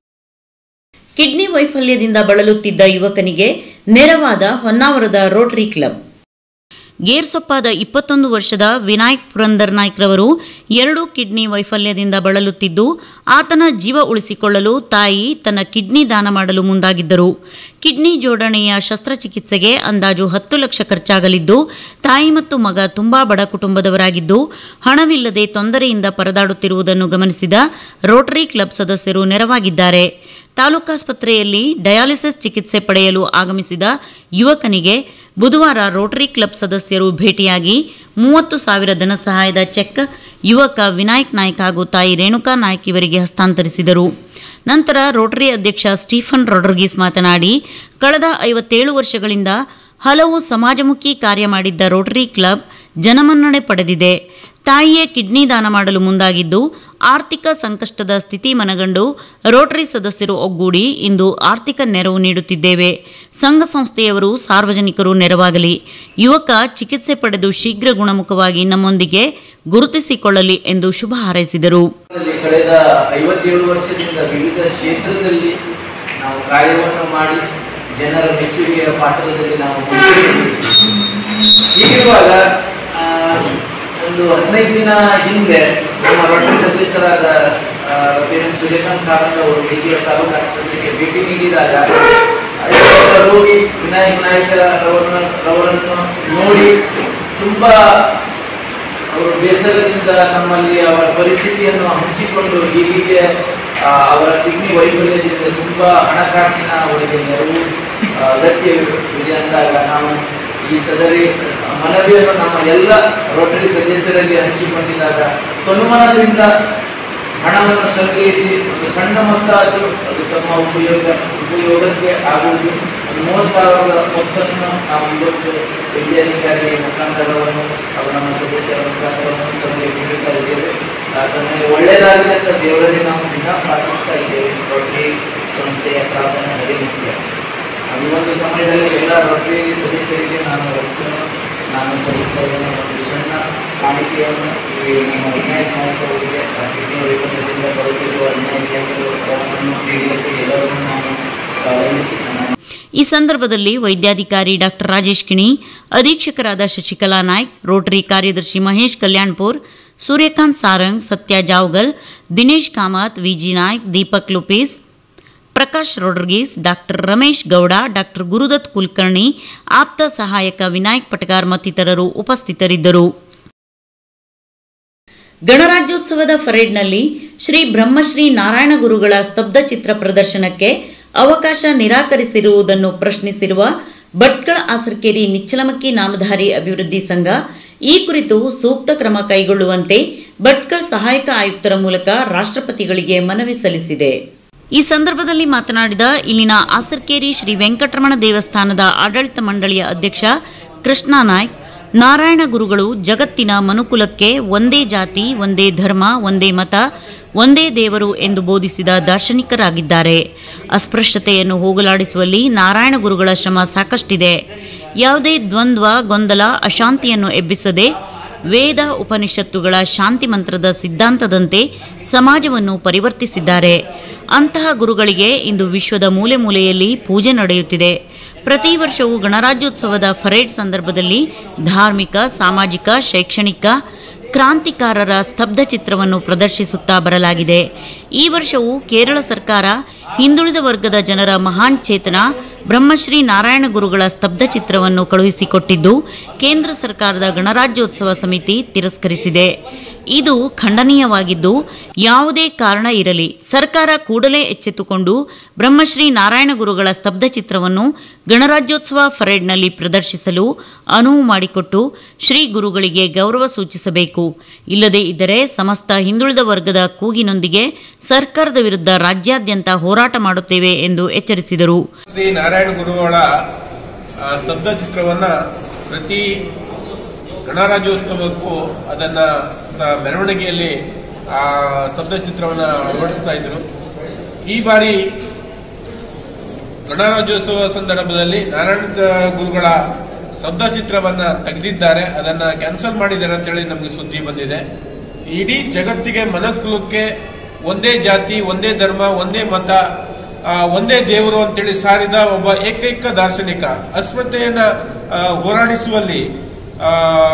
ಕಿಡ್ನಿ ವೈಫಲ್ಯದಿಂದ ಬಳಲುತ್ತಿದ್ದ ಯುವಕನಿಗೆ ನೆರವಾದ ಹೊನ್ನಾವರದ ರೋಟರಿ ಕ್ಲಬ್ ಗೇರ್ಸೊಪ್ಪಾದ ಇಪ್ಪತ್ತೊಂದು ವರ್ಷದ ವಿನಾಯಕ್ ಪುರಂದರ್ ನಾಯ್ಕ್ರವರು ಎರಡು ಕಿಡ್ನಿ ವೈಫಲ್ಯದಿಂದ ಬಳಲುತ್ತಿದ್ದು ಆತನ ಜೀವ ಉಳಿಸಿಕೊಳ್ಳಲು ತಾಯಿ ತನ್ನ ಕಿಡ್ನಿ ದಾನ ಮಾಡಲು ಮುಂದಾಗಿದ್ದರು ಕಿಡ್ನಿ ಜೋಡಣೆಯ ಶಸ್ತ್ರಚಿಕಿತ್ಸೆಗೆ ಅಂದಾಜು ಹತ್ತು ಲಕ್ಷ ಖರ್ಚಾಗಲಿದ್ದು ತಾಯಿ ಮತ್ತು ಮಗ ತುಂಬಾ ಬಡ ಕುಟುಂಬದವರಾಗಿದ್ದು ಹಣವಿಲ್ಲದೆ ತೊಂದರೆಯಿಂದ ಪರದಾಡುತ್ತಿರುವುದನ್ನು ಗಮನಿಸಿದ ರೋಟರಿ ಕ್ಲಬ್ ಸದಸ್ಯರು ನೆರವಾಗಿದ್ದಾರೆ ತಾಲೂಕಾಸ್ಪತ್ರೆಯಲ್ಲಿ ಡಯಾಲಿಸಿಸ್ ಚಿಕಿತ್ಸೆ ಪಡೆಯಲು ಆಗಮಿಸಿದ ಯುವಕನಿಗೆ ಬುಧವಾರ ರೋಟರಿ ಕ್ಲಬ್ ಸದಸ್ಯರು ಭೇಟಿಯಾಗಿ ಮೂವತ್ತು ಸಾವಿರ ಧನ ಸಹಾಯದ ಚೆಕ್ ಯುವಕ ವಿನಾಯಕ್ ನಾಯ್ಕ್ ಹಾಗೂ ತಾಯಿ ರೇಣುಕಾ ನಾಯ್ಕ್ ಇವರಿಗೆ ಹಸ್ತಾಂತರಿಸಿದರು ನಂತರ ರೋಟರಿ ಅಧ್ಯಕ್ಷ ಸ್ಟೀಫನ್ ರೊಡ್ರಿಗೀಸ್ ಮಾತನಾಡಿ ಕಳೆದ ಐವತ್ತೇಳು ವರ್ಷಗಳಿಂದ ಹಲವು ಸಮಾಜಮುಖಿ ಕಾರ್ಯ ಮಾಡಿದ್ದ ರೋಟರಿ ಕ್ಲಬ್ ಜನಮನ್ನಣೆ ಪಡೆದಿದೆ ತಾಯಿಯೇ ಕಿಡ್ನಿ ದಾನ ಮಾಡಲು ಮುಂದಾಗಿದ್ದು ಆರ್ಥಿಕ ಸಂಕಷ್ಟದ ಸ್ಥಿತಿ ಮನಗಂಡು ರೋಟರಿ ಸದಸ್ಯರು ಒಗ್ಗೂಡಿ ಇಂದು ಆರ್ಥಿಕ ನೆರವು ನೀಡುತ್ತಿದ್ದೇವೆ ಸಂಘ ಸಂಸ್ಥೆಯವರು ಸಾರ್ವಜನಿಕರು ನೆರವಾಗಲಿ ಯುವಕ ಚಿಕಿತ್ಸೆ ಪಡೆದು ಶೀಘ್ರ ಗುಣಮುಖವಾಗಿ ನಮ್ಮೊಂದಿಗೆ ಗುರುತಿಸಿಕೊಳ್ಳಲಿ ಎಂದು ಶುಭ ಹಾರೈಸಿದರು ದಲ್ಲಿ ಕಳೆದ ಐವತ್ತೇಳು ವರ್ಷದಿಂದ ವಿವಿಧ ಕ್ಷೇತ್ರದಲ್ಲಿ ನಾವು ಕಾರ್ಯವನ್ನು ಮಾಡಿ ಜನರ ಮೆಚ್ಚುಗೆಯ ಪಾತ್ರದಲ್ಲಿ ನಾವು ಮುಂದುವರಿದಿದ್ದೇವೆ. ಹೀಗಿರುವಾಗ ಆ, ಒಂದು ಹದಿನೈದು ದಿನ ಹಿಂದೆ ನಮ್ಮ ರೊಟ್ಟಿ ಸದಸ್ಯರಾದ ಆ, ವೀರೇಂದ್ರ ಸೂರ್ಯಕಾಂತ್ ಸಾರಂಗ್ ಅವರು ಇಲ್ಲಿಯ ತಾಲೂಕು ಆಸ್ಪತ್ರೆಗೆ ಭೇಟಿ ನೀಡಿದಾಗ ಅಲ್ಲಿಯ ರೋಗಿ ವಿನಾಯಕ್ ನಾಯ್ಕ ರವರನ್ನ ರವರನ್ನು ನೋಡಿ ತುಂಬಾ ಅವರು ಬೇಸರದಿಂದ ನಮ್ಮಲ್ಲಿ ಅವರ ಪರಿಸ್ಥಿತಿಯನ್ನು ಹಂಚಿಕೊಂಡು ಹೀಗೆ ಆ, ಅವರ ಕಿಡ್ನಿ ವೈಫಲ್ಯದಿಂದ ತುಂಬ ಹಣಕಾಸಿನ ಅವರಿಗೆ ನೆರವು ಆ, ಅಗತ್ಯ ಇದೆ ಅಂದಾಗ ನಾವು ಈ ಸದರಿ ಮನವಿಯನ್ನು ನಮ್ಮ ಎಲ್ಲ ರೋಟರಿ ಸದಸ್ಯರಲ್ಲಿ ಹಂಚಿಕೊಂಡಿದ್ದಾಗ ತನುಮನದಿಂದ ಹಣವನ್ನು ಸಂಗ್ರಹಿಸಿ ಒಂದು ಸಣ್ಣ ಮೊತ್ತ ಅದು ಅದು ತಮ್ಮ ಉಪಯೋಗ ಉಪಯೋಗಕ್ಕೆ ಆಗುವುದು ಒಂದು ಮೂವತ್ತು ಸಾವಿರದ ಮೊತ್ತವನ್ನು ನಾವು ಇವತ್ತು ವಿದ್ಯಾಧಿಕಾರಿ ಮುಖಾಂತರವನ್ನು ಅವರು ನಮ್ಮ ಸದಸ್ಯರ ಮುಖಾಂತರವನ್ನು ತಮಗೆ ನೀಡುತ್ತಾ ಇದ್ದೇವೆ ಆ, ತಮಗೆ ಒಳ್ಳೆಯದಾಗಲಿ ಅಂತ ದೇವರಲ್ಲಿ ನಾವು ದಿನ ಪ್ರಾರ್ಥಿಸ್ತಾ ಇದ್ದೇವೆ ರೋಟರಿ ಸಂಸ್ಥೆಯ ಪ್ರಾರ್ಥನೆ ಅದೇ ಮುಖ್ಯ ಈ ಒಂದು ಸಮಯದಲ್ಲಿ ಎಲ್ಲ ರೋಟರಿ ಸದಸ್ಯರಿಗೆ ನಾನು ರೊಕ್ಕವನ್ನು ನಾನು ಸಲ್ಲಿಸ್ತಾ ಇದ್ದೇನೆ ಒಂದು ಸಣ್ಣ ಕಾಣಿಕೆಯನ್ನು ಈ ನಮ್ಮ ವಿನಾಯಕ ನಾಯಕ ಅವರಿಗೆ ಆ ಕಿಡ್ನಿ ವೈಫಲ್ಯದಿಂದ ಬರುತ್ತಿರುವ ಅನ್ಯಾಯಗಳು ಹಣವನ್ನು ನೀಡಲಿಕ್ಕೆ ಎಲ್ಲರನ್ನೂ ನಾನು ವಂದಿಸಿ ನಾನು ಈ ಸಂದರ್ಭದಲ್ಲಿ ವೈದ್ಯಾಧಿಕಾರಿ ಡಾಕ್ಟರ್ ರಾಜೇಶ್ ಕಿಣಿ ಅಧೀಕ್ಷಕರಾದ ಶಶಿಕಲಾ ನಾಯ್ಕ್ ರೋಟರಿ ಕಾರ್ಯದರ್ಶಿ ಮಹೇಶ್ ಕಲ್ಯಾಣ್ಪುರ್ ಸೂರ್ಯಕಾಂತ್ ಸಾರಂಗ್ ಸತ್ಯ ಜಾವಗಲ್ ದಿನೇಶ್ ಕಾಮತ್ ವಿಜಿ ನಾಯ್ಕ್ ದೀಪಕ್ ಲುಪೀಸ್ ಪ್ರಕಾಶ್ ರೋಡ್ರಿಗೀಸ್ ಡಾಕ್ಟರ್ ರಮೇಶ್ ಗೌಡ ಡಾಕ್ಟರ್ ಗುರುದತ್ ಕುಲಕರ್ಣಿ ಆಪ್ತ ಸಹಾಯಕ ವಿನಾಯಕ್ ಪಟಗಾರ್ ಮತ್ತಿತರರು ಉಪಸ್ಥಿತರಿದ್ದರು ಗಣರಾಜ್ಯೋತ್ಸವದ ಪರೇಡ್ನಲ್ಲಿ ಶ್ರೀ ಬ್ರಹ್ಮಶ್ರೀ ನಾರಾಯಣ ಗುರುಗಳ ಸ್ತಬ್ಧ ಚಿತ್ರ ಪ್ರದರ್ಶನಕ್ಕೆ ಅವಕಾಶ ನಿರಾಕರಿಸಿರುವುದನ್ನು ಪ್ರಶ್ನಿಸಿರುವ ಭಟ್ಕಳ ಆಸರ್ಕೇರಿ ನಿಚ್ಚಲಮಕ್ಕಿ ನಾಮಧಾರಿ ಅಭಿವೃದ್ಧಿ ಸಂಘ ಈ ಕುರಿತು ಸೂಕ್ತ ಕ್ರಮ ಕೈಗೊಳ್ಳುವಂತೆ ಭಟ್ಕಳ ಸಹಾಯಕ ಆಯುಕ್ತರ ಮೂಲಕ ರಾಷ್ಟ್ರಪತಿಗಳಿಗೆ ಮನವಿ ಸಲ್ಲಿಸಿದೆ ಈ ಸಂದರ್ಭದಲ್ಲಿ ಮಾತನಾಡಿದ ಇಲ್ಲಿನ ಆಸರ್ಕೇರಿ ಶ್ರೀ ವೆಂಕಟರಮಣ ದೇವಸ್ಥಾನದ ಆಡಳಿತ ಮಂಡಳಿಯ ಅಧ್ಯಕ್ಷ ಕೃಷ್ಣ ನಾಯ್ಕ್ ನಾರಾಯಣ ಗುರುಗಳು ಜಗತ್ತಿನ ಮನುಕುಲಕ್ಕೆ ಒಂದೇ ಜಾತಿ ಒಂದೇ ಧರ್ಮ ಒಂದೇ ಮತ ಒಂದೇ ದೇವರು ಎಂದು ಬೋಧಿಸಿದ ದಾರ್ಶನಿಕರಾಗಿದ್ದಾರೆ ಅಸ್ಪೃಶ್ಯತೆಯನ್ನು ಹೋಗಲಾಡಿಸುವಲ್ಲಿ ನಾರಾಯಣ ಗುರುಗಳ ಶ್ರಮ ಸಾಕಷ್ಟಿದೆ ಯಾವುದೇ ದ್ವಂದ್ವ ಗೊಂದಲ ಅಶಾಂತಿಯನ್ನು ಎಬ್ಬಿಸದೆ ವೇದ ಉಪನಿಷತ್ತುಗಳ ಶಾಂತಿ ಮಂತ್ರದ ಸಿದ್ಧಾಂತದಂತೆ ಸಮಾಜವನ್ನು ಪರಿವರ್ತಿಸಿದ್ದಾರೆ ಅಂತಹ ಗುರುಗಳಿಗೆ ಇಂದು ವಿಶ್ವದ ಮೂಲೆ ಮೂಲೆಯಲ್ಲಿ ಪೂಜೆ ನಡೆಯುತ್ತಿದೆ ಪ್ರತಿ ವರ್ಷವೂ ಗಣರಾಜ್ಯೋತ್ಸವದ ಪರೇಡ್ ಸಂದರ್ಭದಲ್ಲಿ ಧಾರ್ಮಿಕ ಸಾಮಾಜಿಕ ಶೈಕ್ಷಣಿಕ ಕ್ರಾಂತಿಕಾರರ ಸ್ತಬ್ಧ ಚಿತ್ರವನ್ನು ಪ್ರದರ್ಶಿಸುತ್ತಾ ಬರಲಾಗಿದೆ ಈ ವರ್ಷವೂ ಕೇರಳ ಸರ್ಕಾರ ಹಿಂದುಳಿದ ವರ್ಗದ ಜನರ ಮಹಾನ್ ಚೇತನ ಬ್ರಹ್ಮಶ್ರೀ ನಾರಾಯಣ ಗುರುಗಳ ಸ್ತಬ್ಧ ಚಿತ್ರವನ್ನು ಕಳುಹಿಸಿಕೊಟ್ಟಿದ್ದು ಕೇಂದ್ರ ಸರ್ಕಾರದ ಗಣರಾಜ್ಯೋತ್ಸವ ಸಮಿತಿ ತಿರಸ್ಕರಿಸಿದೆ ಇದು ಖಂಡನೀಯವಾಗಿದ್ದು ಯಾವುದೇ ಕಾರಣ ಇರಲಿ ಸರ್ಕಾರ ಕೂಡಲೇ ಎಚ್ಚೆತ್ತುಕೊಂಡು ಬ್ರಹ್ಮಶ್ರೀ ನಾರಾಯಣ ಗುರುಗಳ ಸ್ತಬ್ಧ ಚಿತ್ರವನ್ನು ಗಣರಾಜ್ಯೋತ್ಸವ ಪರೇಡ್ನಲ್ಲಿ ಪ್ರದರ್ಶಿಸಲು ಅನುವು ಮಾಡಿಕೊಟ್ಟು ಶ್ರೀ ಗುರುಗಳಿಗೆ ಗೌರವ ಸೂಚಿಸಬೇಕು ಇಲ್ಲದೇ ಇದ್ದರೆ ಸಮಸ್ತ ಹಿಂದುಳಿದ ವರ್ಗದ ಕೂಗಿನೊಂದಿಗೆ ಸರ್ಕಾರದ ವಿರುದ್ಧ ರಾಜ್ಯಾದ್ಯಂತ ಹೋರಾಟ ಮಾಡುತ್ತೇವೆ ಎಂದು ಎಚ್ಚರಿಸಿದರು ಶ್ರೀ ನಾರಾಯಣ ಗುರುಗಳ ಆ, ಸ್ತಬ್ಧ ಚಿತ್ರವನ್ನ ಪ್ರತಿ ಗಣರಾಜ್ಯೋತ್ಸವಕ್ಕೂ ಅದನ್ನ ಆ, ಮೆರವಣಿಗೆಯಲ್ಲಿ ಆ ಸ್ತಬ್ಧ ಚಿತ್ರವನ್ನ ಅಳವಡಿಸ್ತಾ ಇದ್ರು ಈ ಬಾರಿ ಗಣರಾಜ್ಯೋತ್ಸವ ಸಂದರ್ಭದಲ್ಲಿ ನಾರಾಯಣ ಗುರುಗಳ ಸ್ತಬ್ಧ ಚಿತ್ರವನ್ನ ತೆಗೆದಿದ್ದಾರೆ ಅದನ್ನ ಕ್ಯಾನ್ಸಲ್ ಮಾಡಿದ್ದಾರೆ ಅಂತೇಳಿ ನಮಗೆ ಸುದ್ದಿ ಬಂದಿದೆ ಇಡೀ ಜಗತ್ತಿಗೆ ಮನಕುಲಕ್ಕೆ ಒಂದೇ ಜಾತಿ ಒಂದೇ ಧರ್ಮ ಒಂದೇ ಮತ ಆ, ಒಂದೇ ದೇವರು ಅಂತೇಳಿ ಸಾರಿದ ಒಬ್ಬ ಏಕೈಕ ದಾರ್ಶನಿಕ ಅಸ್ಪೃಶ್ಯತೆಯನ್ನ ಆ, ಹೋರಾಡಿಸುವಲ್ಲಿ ಆ,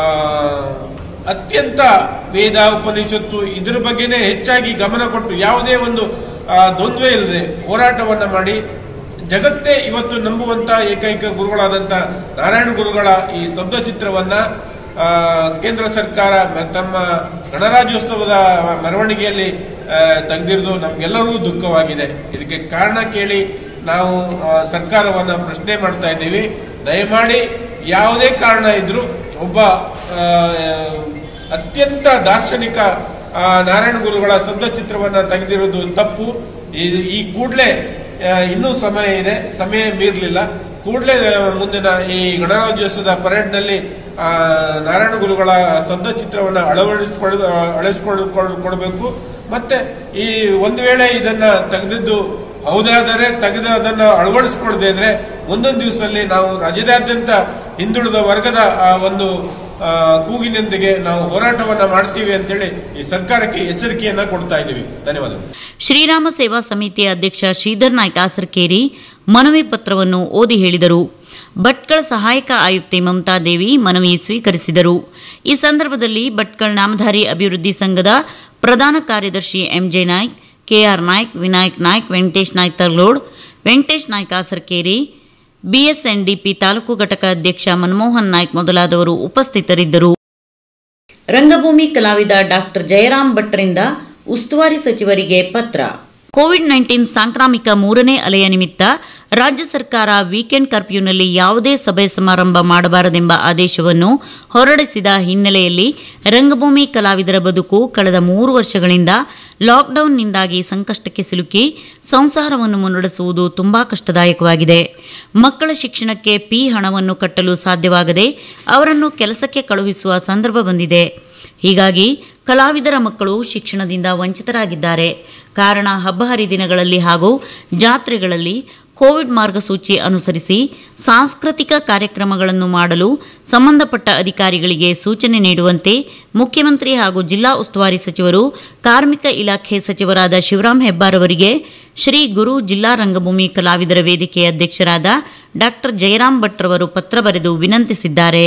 ಅತ್ಯಂತ ವೇದ ಉಪನಿಷತ್ತು ಇದ್ರ ಬಗ್ಗೆನೇ ಹೆಚ್ಚಾಗಿ ಗಮನ ಕೊಟ್ಟು ಯಾವುದೇ ಒಂದು ಆ, ದ್ವಂದ್ವ ಇಲ್ಲದೆ ಹೋರಾಟವನ್ನ ಮಾಡಿ ಜಗತ್ತೇ ಇವತ್ತು ನಂಬುವಂತ ಏಕೈಕ ಗುರುಗಳಾದಂತ ನಾರಾಯಣ ಗುರುಗಳ ಈ ಸ್ತಬ್ಧ ಚಿತ್ರವನ್ನ ಆ, ಕೇಂದ್ರ ಸರ್ಕಾರ ಮ- ತಮ್ಮ ಗಣರಾಜ್ಯೋತ್ಸವದ ಮೆರವಣಿಗೆಯಲ್ಲಿ ತೆಗೆದಿರೋದು ನಮ್ಗೆಲ್ಲರಿಗೂ ದುಃಖವಾಗಿದೆ ಇದಕ್ಕೆ ಕಾರಣ ಕೇಳಿ ನಾವು ಆ, ಸರ್ಕಾರವನ್ನ ಪ್ರಶ್ನೆ ಮಾಡ್ತಾ ಇದ್ದೀವಿ ದಯಮಾಡಿ ಯಾವುದೇ ಕಾರಣ ಇದ್ರೂ ಒಬ್ಬ ಆ, ಅತ್ಯಂತ ದಾರ್ಶನಿಕ ಆ, ನಾರಾಯಣ ಗುರುಗಳ ಸ್ತಬ್ಧ ಚಿತ್ರವನ್ನ ತೆಗೆದಿರೋದು ತಪ್ಪು ಈ- ಈ ಕೂಡಲೇ ಇನ್ನೂ ಸಮಯ ಇದೆ ಸಮಯ ಮೀರಲಿಲ್ಲ ಕೂಡಲೇ ಮುಂದಿನ ಈ ಗಣರಾಜ್ಯೋತ್ಸವದ ಪರೇಡ್ನಲ್ಲಿ ಆ, ನಾರಾಯಣ ಗುರುಗಳ ಸ್ತಬ್ಧ ಚಿತ್ರವನ್ನು ಅಳವಡಿಸಿಕೊಳ್ಳ ಅಳವಡಿಸಿಕೊಳ್ಳಬೇಕು ಮತ್ತೆ ಈ ಒಂದು ವೇಳೆ ಇದನ್ನ ತೆಗೆದಿದ್ದು ಹೌದಾದರೆ ತೆಗೆದು ಅದನ್ನ ಅಳವಡಿಸಿಕೊಳ್ಳದೆ ಇದ್ರೆ ಮುಂದೊಂದು ದಿವಸದಲ್ಲಿ ನಾವು ರಾಜ್ಯದಾದ್ಯಂತ ಹಿಂದುಳಿದ ವರ್ಗದ ಆ ಒಂದು ಆ, ಕೂಗಿನೊಂದಿಗೆ ನಾವು ಹೋರಾಟವನ್ನ ಮಾಡ್ತೀವಿ ಅಂತೇಳಿ ಈ ಸರ್ಕಾರಕ್ಕೆ ಎಚ್ಚರಿಕೆಯನ್ನ ಕೊಡ್ತಾ ಇದ್ದೀವಿ ಧನ್ಯವಾದಗಳು ಶ್ರೀರಾಮ ಸೇವಾ ಸಮಿತಿಯ ಅಧ್ಯಕ್ಷ ಶ್ರೀಧರ್ ನಾಯ್ಕ ಆಸರ್ಕೇರಿ ಮನವಿ ಪತ್ರವನ್ನು ಓದಿ ಹೇಳಿದರು ಭಟ್ಕಳ ಸಹಾಯಕ ಆಯುಕ್ತೆ ಮಮತಾ ದೇವಿ ಮನವಿ ಸ್ವೀಕರಿಸಿದರು ಈ ಸಂದರ್ಭದಲ್ಲಿ ಭಟ್ಕಳ ನಾಮಧಾರಿ ಅಭಿವೃದ್ಧಿ ಸಂಘದ ಪ್ರಧಾನ ಕಾರ್ಯದರ್ಶಿ MJ Naik KR Naik Vinayak Naik Venkatesh Naik Tarlod Venkatesh Naik Aserkeri BSNDP taluk ಘಟಕ ಅಧ್ಯಕ್ಷ ಮನಮೋಹನ್ ನಾಯ್ಕ್ ಮೊದಲಾದವರು ಉಪಸ್ಥಿತರಿದ್ದರು ರಂಗಭೂಮಿ ಕಲಾವಿದ ಡಾಕ್ಟರ್ ಜಯರಾಮ್ ಭಟ್ರಿಂದ ಉಸ್ತುವಾರಿ ಸಚಿವರಿಗೆ ಪತ್ರ ಕೋವಿಡ್ ನೈನ್ಟೀನ್ ಸಾಂಕ್ರಾಮಿಕ ಮೂರನೇ ಅಲೆಯ ನಿಮಿತ್ತ ರಾಜ್ಯ ಸರ್ಕಾರ ವೀಕೆಂಡ್ ಕರ್ಫ್ಯೂನಲ್ಲಿ ಯಾವುದೇ ಸಭೆ ಸಮಾರಂಭ ಮಾಡಬಾರದೆಂಬ ಆದೇಶವನ್ನು ಹೊರಡಿಸಿದ ಹಿನ್ನೆಲೆಯಲ್ಲಿ ರಂಗಭೂಮಿ ಕಲಾವಿದರ ಬದುಕು ಕಳೆದ ಮೂರು ವರ್ಷಗಳಿಂದ ಲಾಕ್ಡೌನ್ನಿಂದಾಗಿ ಸಂಕಷ್ಟಕ್ಕೆ ಸಿಲುಕಿ ಸಂಸಾರವನ್ನು ಮುನ್ನಡೆಸುವುದು ತುಂಬಾ ಕಷ್ಟದಾಯಕವಾಗಿದೆ ಮಕ್ಕಳ ಶಿಕ್ಷಣಕ್ಕೆ ಪಿ ಹಣವನ್ನು ಕಟ್ಟಲು ಸಾಧ್ಯವಾಗದೆ ಅವರನ್ನು ಕೆಲಸಕ್ಕೆ ಕಳುಹಿಸುವ ಸಂದರ್ಭ ಬಂದಿದೆ ಹೀಗಾಗಿ ಕಲಾವಿದರ ಮಕ್ಕಳು ಶಿಕ್ಷಣದಿಂದ ವಂಚಿತರಾಗಿದ್ದಾರೆ ಕಾರಣ ಹಬ್ಬ ಹರಿದಿನಗಳಲ್ಲಿ ಹಾಗೂ ಜಾತ್ರೆಗಳಲ್ಲಿ ಕೋವಿಡ್ ಮಾರ್ಗಸೂಚಿ ಅನುಸರಿಸಿ ಸಾಂಸ್ಕೃತಿಕ ಕಾರ್ಯಕ್ರಮಗಳನ್ನು ಮಾಡಲು ಸಂಬಂಧಪಟ್ಟ ಅಧಿಕಾರಿಗಳಿಗೆ ಸೂಚನೆ ನೀಡುವಂತೆ ಮುಖ್ಯಮಂತ್ರಿ ಹಾಗೂ ಜಿಲ್ಲಾ ಉಸ್ತುವಾರಿ ಸಚಿವರು ಕಾರ್ಮಿಕ ಇಲಾಖೆ ಸಚಿವರಾದ ಶಿವರಾಂ ಹೆಬ್ಬಾರ್ ಅವರಿಗೆ ಶ್ರೀ ಗುರು ಜಿಲ್ಲಾ ರಂಗಭೂಮಿ ಕಲಾವಿದರ ವೇದಿಕೆಯ ಅಧ್ಯಕ್ಷರಾದ ಡಾಕ್ಟರ್ ಜಯರಾಮ್ ಭಟ್ ರವರು ಪತ್ರ ಬರೆದು ವಿನಂತಿಸಿದ್ದಾರೆ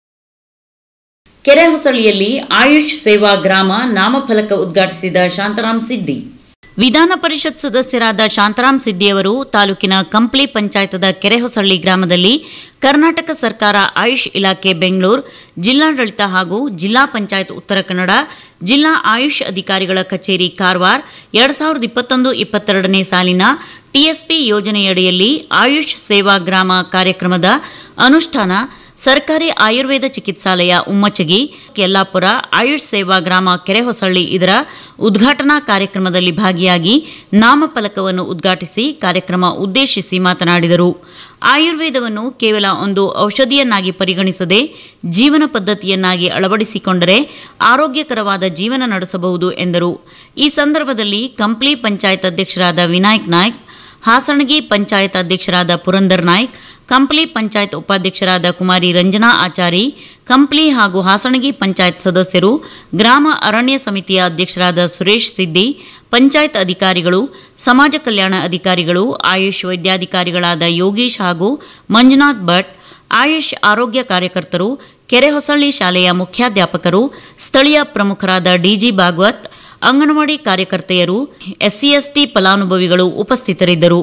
ಕೆರೆಹೊಸಳಿಯಲ್ಲಿ ಆಯುಷ್ ಸೇವಾ ಗ್ರಾಮ ನಾಮಫಲಕ ಉದ್ಘಾಟಿಸಿದ ಶಾಂತರಾಮ್ ಸಿದ್ದಿ ವಿಧಾನ ಪರಿಷತ್ ಸದಸ್ಯರಾದ ಶಾಂತರಾಮ್ ಸಿದ್ದಿಯವರು ತಾಲೂಕಿನ ಕಂಪ್ಲಿ ಪಂಚಾಯತದ ಕೆರೆಹೊಸಳ್ಳಿ ಗ್ರಾಮದಲ್ಲಿ ಕರ್ನಾಟಕ ಸರ್ಕಾರ ಆಯುಷ್ ಇಲಾಖೆ ಬೆಂಗಳೂರು ಜಿಲ್ಲಾಡಳಿತ ಹಾಗೂ ಜಿಲ್ಲಾ ಪಂಚಾಯತ್ ಉತ್ತರ ಕನ್ನಡ ಜಿಲ್ಲಾ ಆಯುಷ್ ಅಧಿಕಾರಿಗಳ ಕಚೇರಿ ಕಾರವಾರ ಎರಡ್ ಸಾವಿರದ ಇಪ್ಪತ್ತೊಂದು ಇಪ್ಪತ್ತೆರಡನೇ ಸಾಲಿನ ಟಿಎಸ್ಪಿ ಯೋಜನೆಯಡಿಯಲ್ಲಿ ಆಯುಷ್ ಸೇವಾ ಗ್ರಾಮ ಕಾರ್ಯಕ್ರಮದ ಅನುಷ್ಠಾನ ಸರ್ಕಾರಿ ಆಯುರ್ವೇದ ಚಿಕಿತ್ಸಾಲಯ ಉಮ್ಮಚಗಿ ಯಲ್ಲಾಪುರ ಆಯುಷ್ ಸೇವಾ ಗ್ರಾಮ ಕೆರೆಹೊಸಳ್ಳಿ ಇದರ ಉದ್ಘಾಟನಾ ಕಾರ್ಯಕ್ರಮದಲ್ಲಿ ಭಾಗಿಯಾಗಿ ನಾಮಫಲಕವನ್ನು ಉದ್ಘಾಟಿಸಿ ಕಾರ್ಯಕ್ರಮ ಉದ್ದೇಶಿಸಿ ಮಾತನಾಡಿದರು ಆಯುರ್ವೇದವನ್ನು ಕೇವಲ ಒಂದು ಔಷಧಿಯನ್ನಾಗಿ ಪರಿಗಣಿಸದೆ ಜೀವನ ಪದ್ಧತಿಯನ್ನಾಗಿ ಅಳವಡಿಸಿಕೊಂಡರೆ ಆರೋಗ್ಯಕರವಾದ ಜೀವನ ನಡೆಸಬಹುದು ಎಂದರು ಈ ಸಂದರ್ಭದಲ್ಲಿ ಕಂಪ್ಲಿ ಪಂಚಾಯತ್ ಅಧ್ಯಕ್ಷರಾದ ವಿನಾಯಕ್ ನಾಯ್ಕ್ ಹಾಸಣಗಿ ಪಂಚಾಯತ್ ಅಧ್ಯಕ್ಷರಾದ ಪುರಂದರ್ ನಾಯ್ಕ್ ಕಂಪ್ಲಿ ಪಂಚಾಯತ್ ಉಪಾಧ್ಯಕ್ಷರಾದ ಕುಮಾರಿ ರಂಜನಾ ಆಚಾರಿ ಕಂಪ್ಲಿ ಹಾಗೂ ಹಾಸಣಗಿ ಪಂಚಾಯತ್ ಸದಸ್ಯರು ಗ್ರಾಮ ಅರಣ್ಯ ಸಮಿತಿಯ ಅಧ್ಯಕ್ಷರಾದ ಸುರೇಶ್ ಸಿದ್ದಿ ಪಂಚಾಯತ್ ಅಧಿಕಾರಿಗಳು ಸಮಾಜ ಕಲ್ಯಾಣ ಅಧಿಕಾರಿಗಳು ಆಯುಷ್ ವೈದ್ಯಾಧಿಕಾರಿಗಳಾದ ಯೋಗೀಶ್ ಹಾಗೂ ಮಂಜುನಾಥ್ ಭಟ್ ಆಯುಷ್ ಆರೋಗ್ಯ ಕಾರ್ಯಕರ್ತರು ಕೆರೆಹೊಸಳ್ಳಿ ಶಾಲೆಯ ಮುಖ್ಯಾಧ್ಯಾಪಕರು ಸ್ಥಳೀಯ ಪ್ರಮುಖರಾದ ಡಿಜಿ ಭಾಗವತ್ ಅಂಗನವಾಡಿ ಕಾರ್ಯಕರ್ತೆಯರು ಎಸ್ಸಿ ಎಸ್ಟಿ ಫಲಾನುಭವಿಗಳು ಉಪಸ್ಥಿತರಿದ್ದರು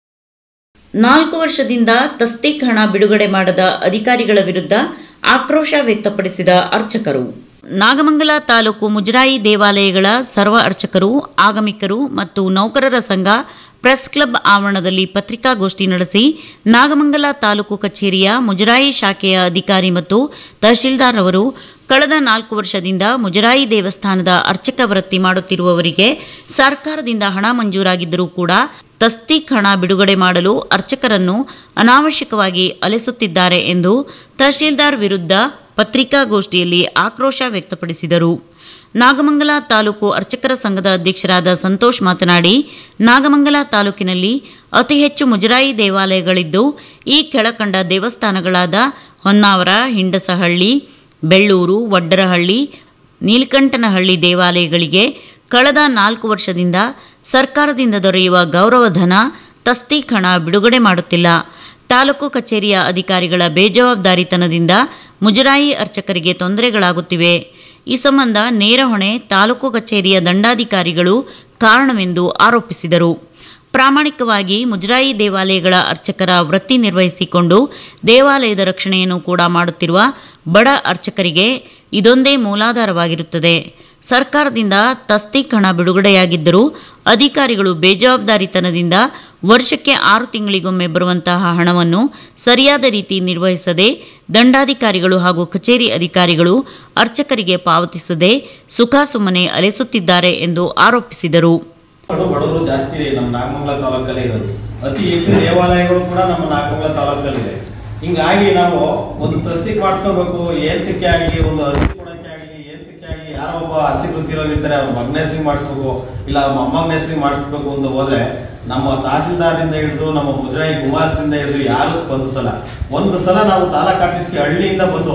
ನಾಲ್ಕು ವರ್ಷದಿಂದ ತಸ್ತೀಕ್ ಹಣ ಬಿಡುಗಡೆ ಮಾಡದ ಅಧಿಕಾರಿಗಳ ವಿರುದ್ಧ ಆಕ್ರೋಶ ವ್ಯಕ್ತಪಡಿಸಿದ ಅರ್ಚಕರು ನಾಗಮಂಗಲ ತಾಲೂಕು ಮುಜರಾಯಿ ದೇವಾಲಯಗಳ ಸರ್ವ ಅರ್ಚಕರು ಆಗಮಿಕರು ಮತ್ತು ನೌಕರರ ಸಂಘ ಪ್ರೆಸ್ ಕ್ಲಬ್ ಆವರಣದಲ್ಲಿ ಪತ್ರಿಕಾಗೋಷ್ಠಿ ನಡೆಸಿ ನಾಗಮಂಗಲ ತಾಲೂಕು ಕಚೇರಿಯ ಮುಜರಾಯಿ ಶಾಖೆಯ ಅಧಿಕಾರಿ ಮತ್ತು ತಹಶೀಲ್ದಾರ್ ಅವರು ಕಳೆದ ನಾಲ್ಕು ವರ್ಷದಿಂದ ಮುಜರಾಯಿ ದೇವಸ್ಥಾನದ ಅರ್ಚಕ ವೃತ್ತಿ ಮಾಡುತ್ತಿರುವವರಿಗೆ ಸರ್ಕಾರದಿಂದ ಹಣ ಮಂಜೂರಾಗಿದ್ದರೂ ಕೂಡ ತಸ್ತೀಕ್ ಹಣ ಬಿಡುಗಡೆ ಮಾಡಲು ಅರ್ಚಕರನ್ನು ಅನಾವಶ್ಯಕವಾಗಿ ಅಲೆಸುತ್ತಿದ್ದಾರೆ ಎಂದು ತಹಶೀಲ್ದಾರ್ ವಿರುದ್ಧ ಪತ್ರಿಕಾಗೋಷ್ಠಿಯಲ್ಲಿ ಆಕ್ರೋಶ ವ್ಯಕ್ತಪಡಿಸಿದರು ನಾಗಮಂಗಲ ತಾಲೂಕು ಅರ್ಚಕರ ಸಂಘದ ಅಧ್ಯಕ್ಷರಾದ ಸಂತೋಷ್ ಮಾತನಾಡಿ ನಾಗಮಂಗಲ ತಾಲೂಕಿನಲ್ಲಿ ಅತಿ ಹೆಚ್ಚು ಮುಜರಾಯಿ ದೇವಾಲಯಗಳಿದ್ದು ಈ ಕೆಳಕಂಡ ದೇವಸ್ಥಾನಗಳಾದ ಹೊನ್ನಾವರ ಹಿಂಡಸಹಳ್ಳಿ ಬೆಳ್ಳೂರು ವಡ್ಡರಹಳ್ಳಿ ನೀಲಕಂಠನಹಳ್ಳಿ ದೇವಾಲಯಗಳಿಗೆ ಕಳೆದ ನಾಲ್ಕು ವರ್ಷದಿಂದ ಸರ್ಕಾರದಿಂದ ದೊರೆಯುವ ಗೌರವಧನ ತಸ್ತೀಕ್ ಹಣ ಬಿಡುಗಡೆ ಮಾಡುತ್ತಿಲ್ಲ ತಾಲೂಕು ಕಚೇರಿಯ ಅಧಿಕಾರಿಗಳ ಬೇಜವಾಬ್ದಾರಿತನದಿಂದ ಮುಜರಾಯಿ ಅರ್ಚಕರಿಗೆ ತೊಂದರೆಗಳಾಗುತ್ತಿವೆ ಈ ಸಂಬಂಧ ನೇರ ಹೊಣೆ ತಾಲೂಕು ಕಚೇರಿಯ ದಂಡಾಧಿಕಾರಿಗಳು ಕಾರಣವೆಂದು ಆರೋಪಿಸಿದರು ಪ್ರಾಮಾಣಿಕವಾಗಿ ಮುಜರಾಯಿ ದೇವಾಲಯಗಳ ಅರ್ಚಕರ ವೃತ್ತಿ ನಿರ್ವಹಿಸಿಕೊಂಡು ದೇವಾಲಯದ ರಕ್ಷಣೆಯನ್ನು ಕೂಡ ಮಾಡುತ್ತಿರುವ ಬಡ ಅರ್ಚಕರಿಗೆ ಇದೊಂದೇ ಮೂಲಾಧಾರವಾಗಿರುತ್ತದೆ ಸರ್ಕಾರದಿಂದ ತಸ್ತೀಕ್ ಹಣ ಬಿಡುಗಡೆಯಾಗಿದ್ದರೂ ಅಧಿಕಾರಿಗಳು ಬೇಜವಾಬ್ದಾರಿತನದಿಂದ ವರ್ಷಕ್ಕೆ ಆರು ತಿಂಗಳಿಗೊಮ್ಮೆ ಬರುವಂತಹ ಹಣವನ್ನು ಸರಿಯಾದ ರೀತಿ ನಿರ್ವಹಿಸದೆ ದಂಡಾಧಿಕಾರಿಗಳು ಹಾಗೂ ಕಚೇರಿ ಅಧಿಕಾರಿಗಳು ಅರ್ಚಕರಿಗೆ ಪಾವತಿಸದೆ ಸುಖಾಸುಮ್ಮನೆ ಅಲೆಸುತ್ತಿದ್ದಾರೆ ಎಂದು ಆರೋಪಿಸಿದರು ಬಡ- ಬಡವರು ಜಾಸ್ತಿ ಇದೆ ನಮ್ಮ ನಾಗಮಂಗಲ ತಾಲೂಕಲ್ಲಿ ಇರೋದು ಅತಿ ಹೆಚ್ಚು ದೇವಾಲಯಗಳು ಕೂಡ ನಮ್ಮ ನಾಗಮಂಗಲ ತಾಲೂಕಲ್ಲಿದೆ ಹಿಂಗಾಗಿ ನಾವು ಒಂದು ತಸ್ತಿಕ್ ಮಾಡಿಸ್ಕೋಬೇಕು ಏಂತಕ್ಕೆ ಆಗಲಿ ಒಂದು ಅರ್ಜಿ ಕೊಡಕ್ಕೆ ಆಗಲಿ ಏಂತಕ್ಕೆ ಆಗಲಿ ಯಾರೋ ಒಬ್ಬ ಅರ್ಚಕರು ತೀರೋಗಿರ್ತಾರೆ ಅವ್ರ ಮಗನ ಹೆಸರಿಗೆ ಮಾಡಿಸ್ಬೇಕು ಇಲ್ಲ ಅವ್ರ ಮೊಮ್ಮಗನ ಹೆಸರಿಗೆ ಮಾಡಿಸ್ಬೇಕು ಅಂತ ಹೋದ್ರೆ ನಮ್ಮ ತಹಸೀಲ್ದಾರ್ರಿಂದ ಹಿಡಿದು ನಮ್ಮ ಮುಜರಾಯಿ ಗುಮಾಸ್ರಿಂದ ಹಿಡಿದು ಯಾರು ಸ್ಪಂದಿಸಲ್ಲ ಒಂದು ಸಲ ನಾವು ತಾಲೂಕ್ ಆಫೀಸ್ಗೆ ಹಳ್ಳಿಯಿಂದ ಬಂದು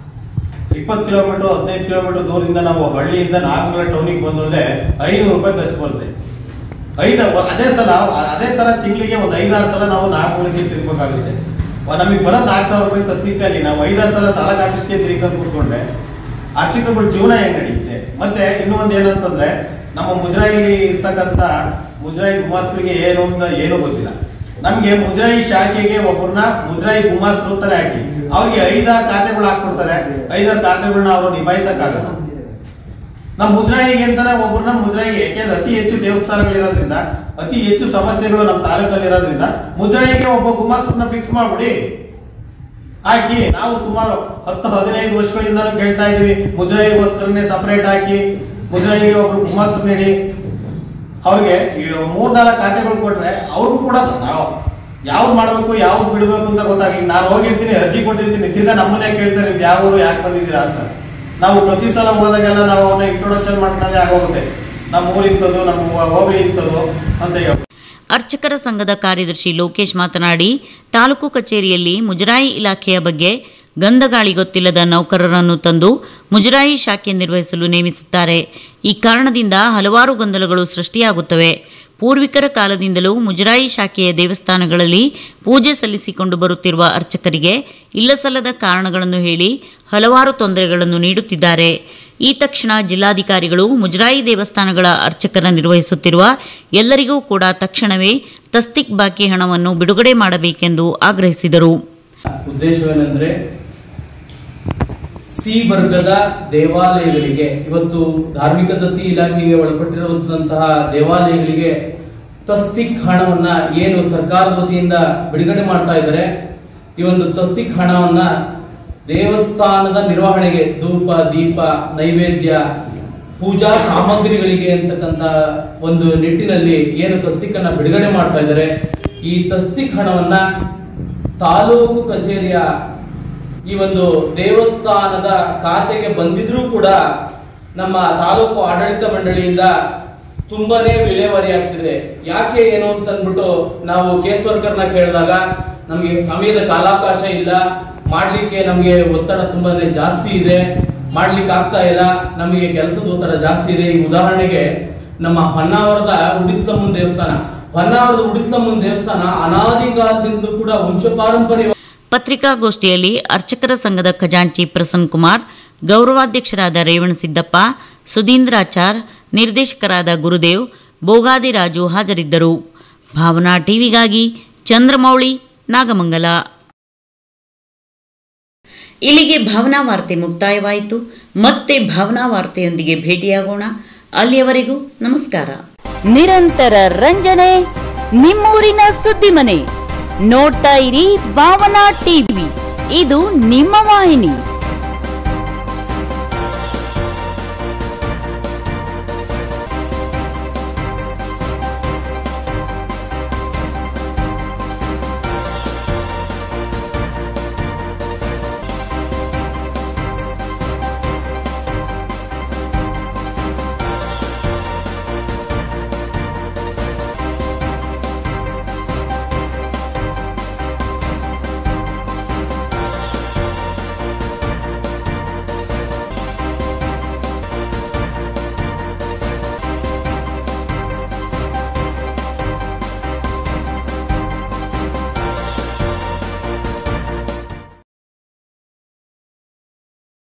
ಇಪ್ಪತ್ತು ಕಿಲೋಮೀಟರ್ ಹದಿನೈದು ಕಿಲೋಮೀಟರ್ ದೂರದಿಂದ ನಾವು ಹಳ್ಳಿಯಿಂದ ನಾಗಮಂಗಲ ಟೌನಿಗೆ ಬಂದೋದ್ರೆ ಐನೂರು ರೂಪಾಯಿ ಖರ್ಚು ಬರುತ್ತೆ ಐದ ಅದೇ ಸಲ ಅದೇ ತರ ತಿಂಗಳಿಗೆ ಒಂದು ಐದಾರು ಸಲ ನಾವು ನಾಗಮಂಗಲಕ್ಕೆ ತಿರ್ಬೇಕಾಗುತ್ತೆ ನಮಗೆ ಬರೋ ನಾಲ್ಕು ಸಾವಿರ ರೂಪಾಯಿ ತಸ್ತಿಕಲ್ಲಿ ನಾವು ಐದಾರು ಸಲ ತಾಲೂಕ್ ಆಫೀಸ್ಗೆ ತಿರ್ಕೊಂಡು ಕೂತ್ಕೊಂಡ್ರೆ ಅರ್ಚಕರುಗಳ ಜೀವನ ಹೆಂಗ್ ನಡೆಯುತ್ತೆ ಮತ್ತೆ ಇನ್ನೂ ಒಂದು ಏನಂತಂದ್ರೆ ನಮ್ಮ ಮುಜರಾಯಿಲಿ ಇರ್ತಕ್ಕಂಥ ಮುಜರಾಯಿ ಗುಮಾಸ್ತರಿಗೆ ಏನು ಅಂತ ಏನೂ ಗೊತ್ತಿಲ್ಲ ನಮ್ಗೆ ಮುಜರಾಯಿ ಶಾಖೆಗೆ ಒಬ್ಬರನ್ನ ಮುಜರಾಯಿ ಗುಮಾಸ್ತರು ಅಂತಾನೆ ಹಾಕಿ ಅವ್ರಿಗೆ ಐದಾರು ಖಾತೆಗಳು ಹಾಕ್ಕೊಡ್ತಾರೆ ಐದಾರು ಖಾತೆಗಳನ್ನ ಅವರು ನಿಭಾಯಿಸಕ್ಕಾಗಲ್ಲ ನಮ್ಮ ಮುಜರಾಯಿಗೆ ಅಂತಾನೆ ಒಬ್ಬರನ್ನ ಮುಜರಾಯಿಗೆ ಯಾಕೆಂದ್ರೆ ಅತಿ ಹೆಚ್ಚು ದೇವಸ್ಥಾನಗಳಿರೋದ್ರಿಂದ ಅತಿ ಹೆಚ್ಚು ಸಮಸ್ಯೆಗಳು ನಮ್ಮ ತಾಲೂಕಲ್ಲಿ ಇರೋದ್ರಿಂದ ಮುಜರಾಯಿಗೆ ಒಬ್ಬ ಗುಮಾಸ್ತರನ್ನ ಫಿಕ್ಸ್ ಮಾಡ್ಬಿಡಿ ಹಾಕಿ ನಾವು ಸುಮಾರು ಹತ್ತು ಹದಿನೈದು ವರ್ಷಗಳಿಂದಲೂ ಕೇಳ್ತಾ ಇದೀವಿ ಮುಜರಾಯಿಗೋಸ್ಕರನೇ ಸಪರೇಟ್ ಹಾಕಿ ಮುಜರಾಯಿಗೆ ಒಬ್ರು ಗುಮಾಸ್ತರು ನೀಡಿ ಅವ್ರಿಗೆ ಈ ಮೂರ್ನಾಲ್ಕು ಖಾತೆಗಳು ಕೊಟ್ರೆ ಅವ್ರಿಗೂ ಕೂಡ ನಾವು ಯಾವ್ದು ಮಾಡ್ಬೇಕು ಯಾವ್ದು ಬಿಡ್ಬೇಕು ಅಂತ ಗೊತ್ತಾಗಿ ನಾನು ಹೋಗಿರ್ತೀನಿ ಅರ್ಜಿ ಕೊಟ್ಟಿರ್ತೀನಿ ತಿರ್ಗಾ ನಮ್ಮನ್ನೇ ಕೇಳ್ತಾರೆ ನಿಮ್ದು ಯಾವ ಊರು ಯಾಕೆ ಬಂದಿದ್ದೀರಾ ಅಂತ ನಾವು ಪ್ರತಿ ಸಲ ಹೋದಾಗೆಲ್ಲ ನಾವು ಅವನ್ನ ಇಂಟ್ರೊಡಕ್ಷನ್ ಮಾಡ್ಕೊಂಡೇ ಆಗೋಗುತ್ತೆ ನಮ್ಮ ಊರು ಇಂಥದ್ದು ನಮ್ಮ ಹೋಬಳಿ ಇಂಥದ್ದು ಅಂತ ಹೇಳಿ ಅರ್ಚಕರ ಸಂಘದ ಕಾರ್ಯದರ್ಶಿ ಲೋಕೇಶ್ ಮಾತನಾಡಿ ತಾಲೂಕು ಕಚೇರಿಯಲ್ಲಿ ಮುಜರಾಯಿ ಇಲಾಖೆಯ ಬಗ್ಗೆ ಗಂಧಗಾಳಿ ಗೊತ್ತಿಲ್ಲದ ನೌಕರರನ್ನು ತಂದು ಮುಜರಾಯಿ ಶಾಖೆ ನಿರ್ವಹಿಸಲು ನೇಮಿಸುತ್ತಾರೆ ಈ ಕಾರಣದಿಂದ ಹಲವಾರು ಗೊಂದಲಗಳು ಸೃಷ್ಟಿಯಾಗುತ್ತವೆ ಪೂರ್ವಿಕರ ಕಾಲದಿಂದಲೂ ಮುಜರಾಯಿ ಶಾಖೆಯ ದೇವಸ್ಥಾನಗಳಲ್ಲಿ ಪೂಜೆ ಸಲ್ಲಿಸಿಕೊಂಡು ಬರುತ್ತಿರುವ ಅರ್ಚಕರಿಗೆ ಇಲ್ಲಸಲ್ಲದ ಕಾರಣಗಳನ್ನು ಹೇಳಿ ಹಲವಾರು ತೊಂದರೆಗಳನ್ನು ನೀಡುತ್ತಿದ್ದಾರೆ ಈ ತಕ್ಷಣ ಜಿಲ್ಲಾಧಿಕಾರಿಗಳು ಮುಜರಾಯಿ ದೇವಸ್ಥಾನಗಳ ಅರ್ಚಕರ ನಿರ್ವಹಿಸುತ್ತಿರುವ ಎಲ್ಲರಿಗೂ ಕೂಡ ತಕ್ಷಣವೇ ತಸ್ತಿಕ್ ಬಾಕಿ ಹಣವನ್ನು ಬಿಡುಗಡೆ ಮಾಡಬೇಕೆಂದು ಆಗ್ರಹಿಸಿದರು ಉದ್ದೇಶವೇನೆಂದ್ರೆ ಸಿ ವರ್ಗದ ದೇವಾಲಯಗಳಿಗೆ ಇವತ್ತು ಧಾರ್ಮಿಕ ದತ್ತಿ ಇಲಾಖೆಗೆ ಒಳಪಟ್ಟಿರುವಂತಹ ದೇವಾಲಯಗಳಿಗೆ ತಸ್ತಿಕ್ ಹಣವನ್ನ ಏನು ಸರ್ಕಾರದ ವತಿಯಿಂದ ಬಿಡುಗಡೆ ಮಾಡ್ತಾ ಇದ್ದಾರೆ ಈ ಒಂದು ತಸ್ತಿಕ್ ಹಣವನ್ನ ದೇವಸ್ಥಾನದ ನಿರ್ವಹಣೆಗೆ ಧೂಪ ದೀಪ ನೈವೇದ್ಯ ಪೂಜಾ ಸಾಮಗ್ರಿಗಳಿಗೆ ಅಂತಕ್ಕಂತ ಒಂದು ನಿಟ್ಟಿನಲ್ಲಿ ಏನು ತಸ್ತಿಕನ್ನ ಬಿಡುಗಡೆ ಮಾಡ್ತಾ ಇದ್ದಾರೆ ಈ ತಸ್ತಿಕ್ ಹಣವನ್ನ ತಾಲೂಕು ಕಚೇರಿಯ ಈ ಒಂದು ದೇವಸ್ಥಾನದ ಖಾತೆಗೆ ಬಂದಿದ್ರೂ ಕೂಡ ನಮ್ಮ ತಾಲೂಕು ಆಡಳಿತ ಮಂಡಳಿಯಿಂದ ತುಂಬಾನೇ ವಿಲೇವಾರಿ ಆಗ್ತಿದೆ ಯಾಕೆ ಏನು ಅಂತ ಅಂದ್ಬಿಟ್ಟು ನಾವು ಕೇಸ್ ವರ್ಕರ್ನ ಕೇಳಿದಾಗ ನಮಗೆ ಸಮಯದ ಕಾಲಾವಕಾಶ ಇಲ್ಲ ಮಾಡ್ಲಿಕ್ಕೆ ನಮಗೆ ಒತ್ತಡ ತುಂಬಾನೇ ಜಾಸ್ತಿ ಇದೆ ಮಾಡ್ಲಿಕ್ಕೆ ಆಗ್ತಾ ಇಲ್ಲ ನಮಗೆ ಕೆಲಸದ ಒತ್ತಡ ಜಾಸ್ತಿ ಇದೆ ಈ ಉದಾಹರಣೆಗೆ ನಮ್ಮ ಹೊನ್ನಾವರದ ಉಡಿಸ್ಲಮ್ಮನ್ ದೇವಸ್ಥಾನ ಹೊನ್ನಾವರದ ಉಡಿಸ್ಲಮ್ಮನ್ ದೇವಸ್ಥಾನ ಅನಾದಿ ಕಾಲದಿಂದ ಕೂಡ ವಂಶ ಪಾರಂಪರ್ಯ ಪತ್ರಿಕಾಗೋಷ್ಠಿಯಲ್ಲಿ ಅರ್ಚಕರ ಸಂಘದ ಖಜಾಂಚಿ ಪ್ರಸನ್ನ ಕುಮಾರ್ ಗೌರವಾಧ್ಯಕ್ಷರಾದ ರೇವಣಸಿದ್ದಪ್ಪ ಸುಧೀಂದ್ರಾಚಾರ್ ನಿರ್ದೇಶಕರಾದ ಗುರುದೇವ್ ಬೋಗಾದಿರಾಜು ಹಾಜರಿದ್ದರು ಭಾವನಾ ಟಿವಿಗಾಗಿ ಚಂದ್ರಮೌಳಿ ನಾಗಮಂಗಲ ಇಲ್ಲಿಗೆ ಭಾವನಾ ವಾರ್ತೆ ಮುಕ್ತಾಯವಾಯಿತು ಮತ್ತೆ ಭಾವನಾ ವಾರ್ತೆಯೊಂದಿಗೆ ಭೇಟಿಯಾಗೋಣ ಅಲ್ಲಿಯವರೆಗೂ ನಮಸ್ಕಾರ ನಿರಂತರ ರಂಜನೆ ನಿಮ್ಮೂರಿನ ಸುದ್ದಿ ಮನೆ ನೋಡ್ತಾ ಇರಿ ಭಾವನಾ ಟಿವಿ ಇದು ನಿಮ್ಮ ವಾಹಿನಿ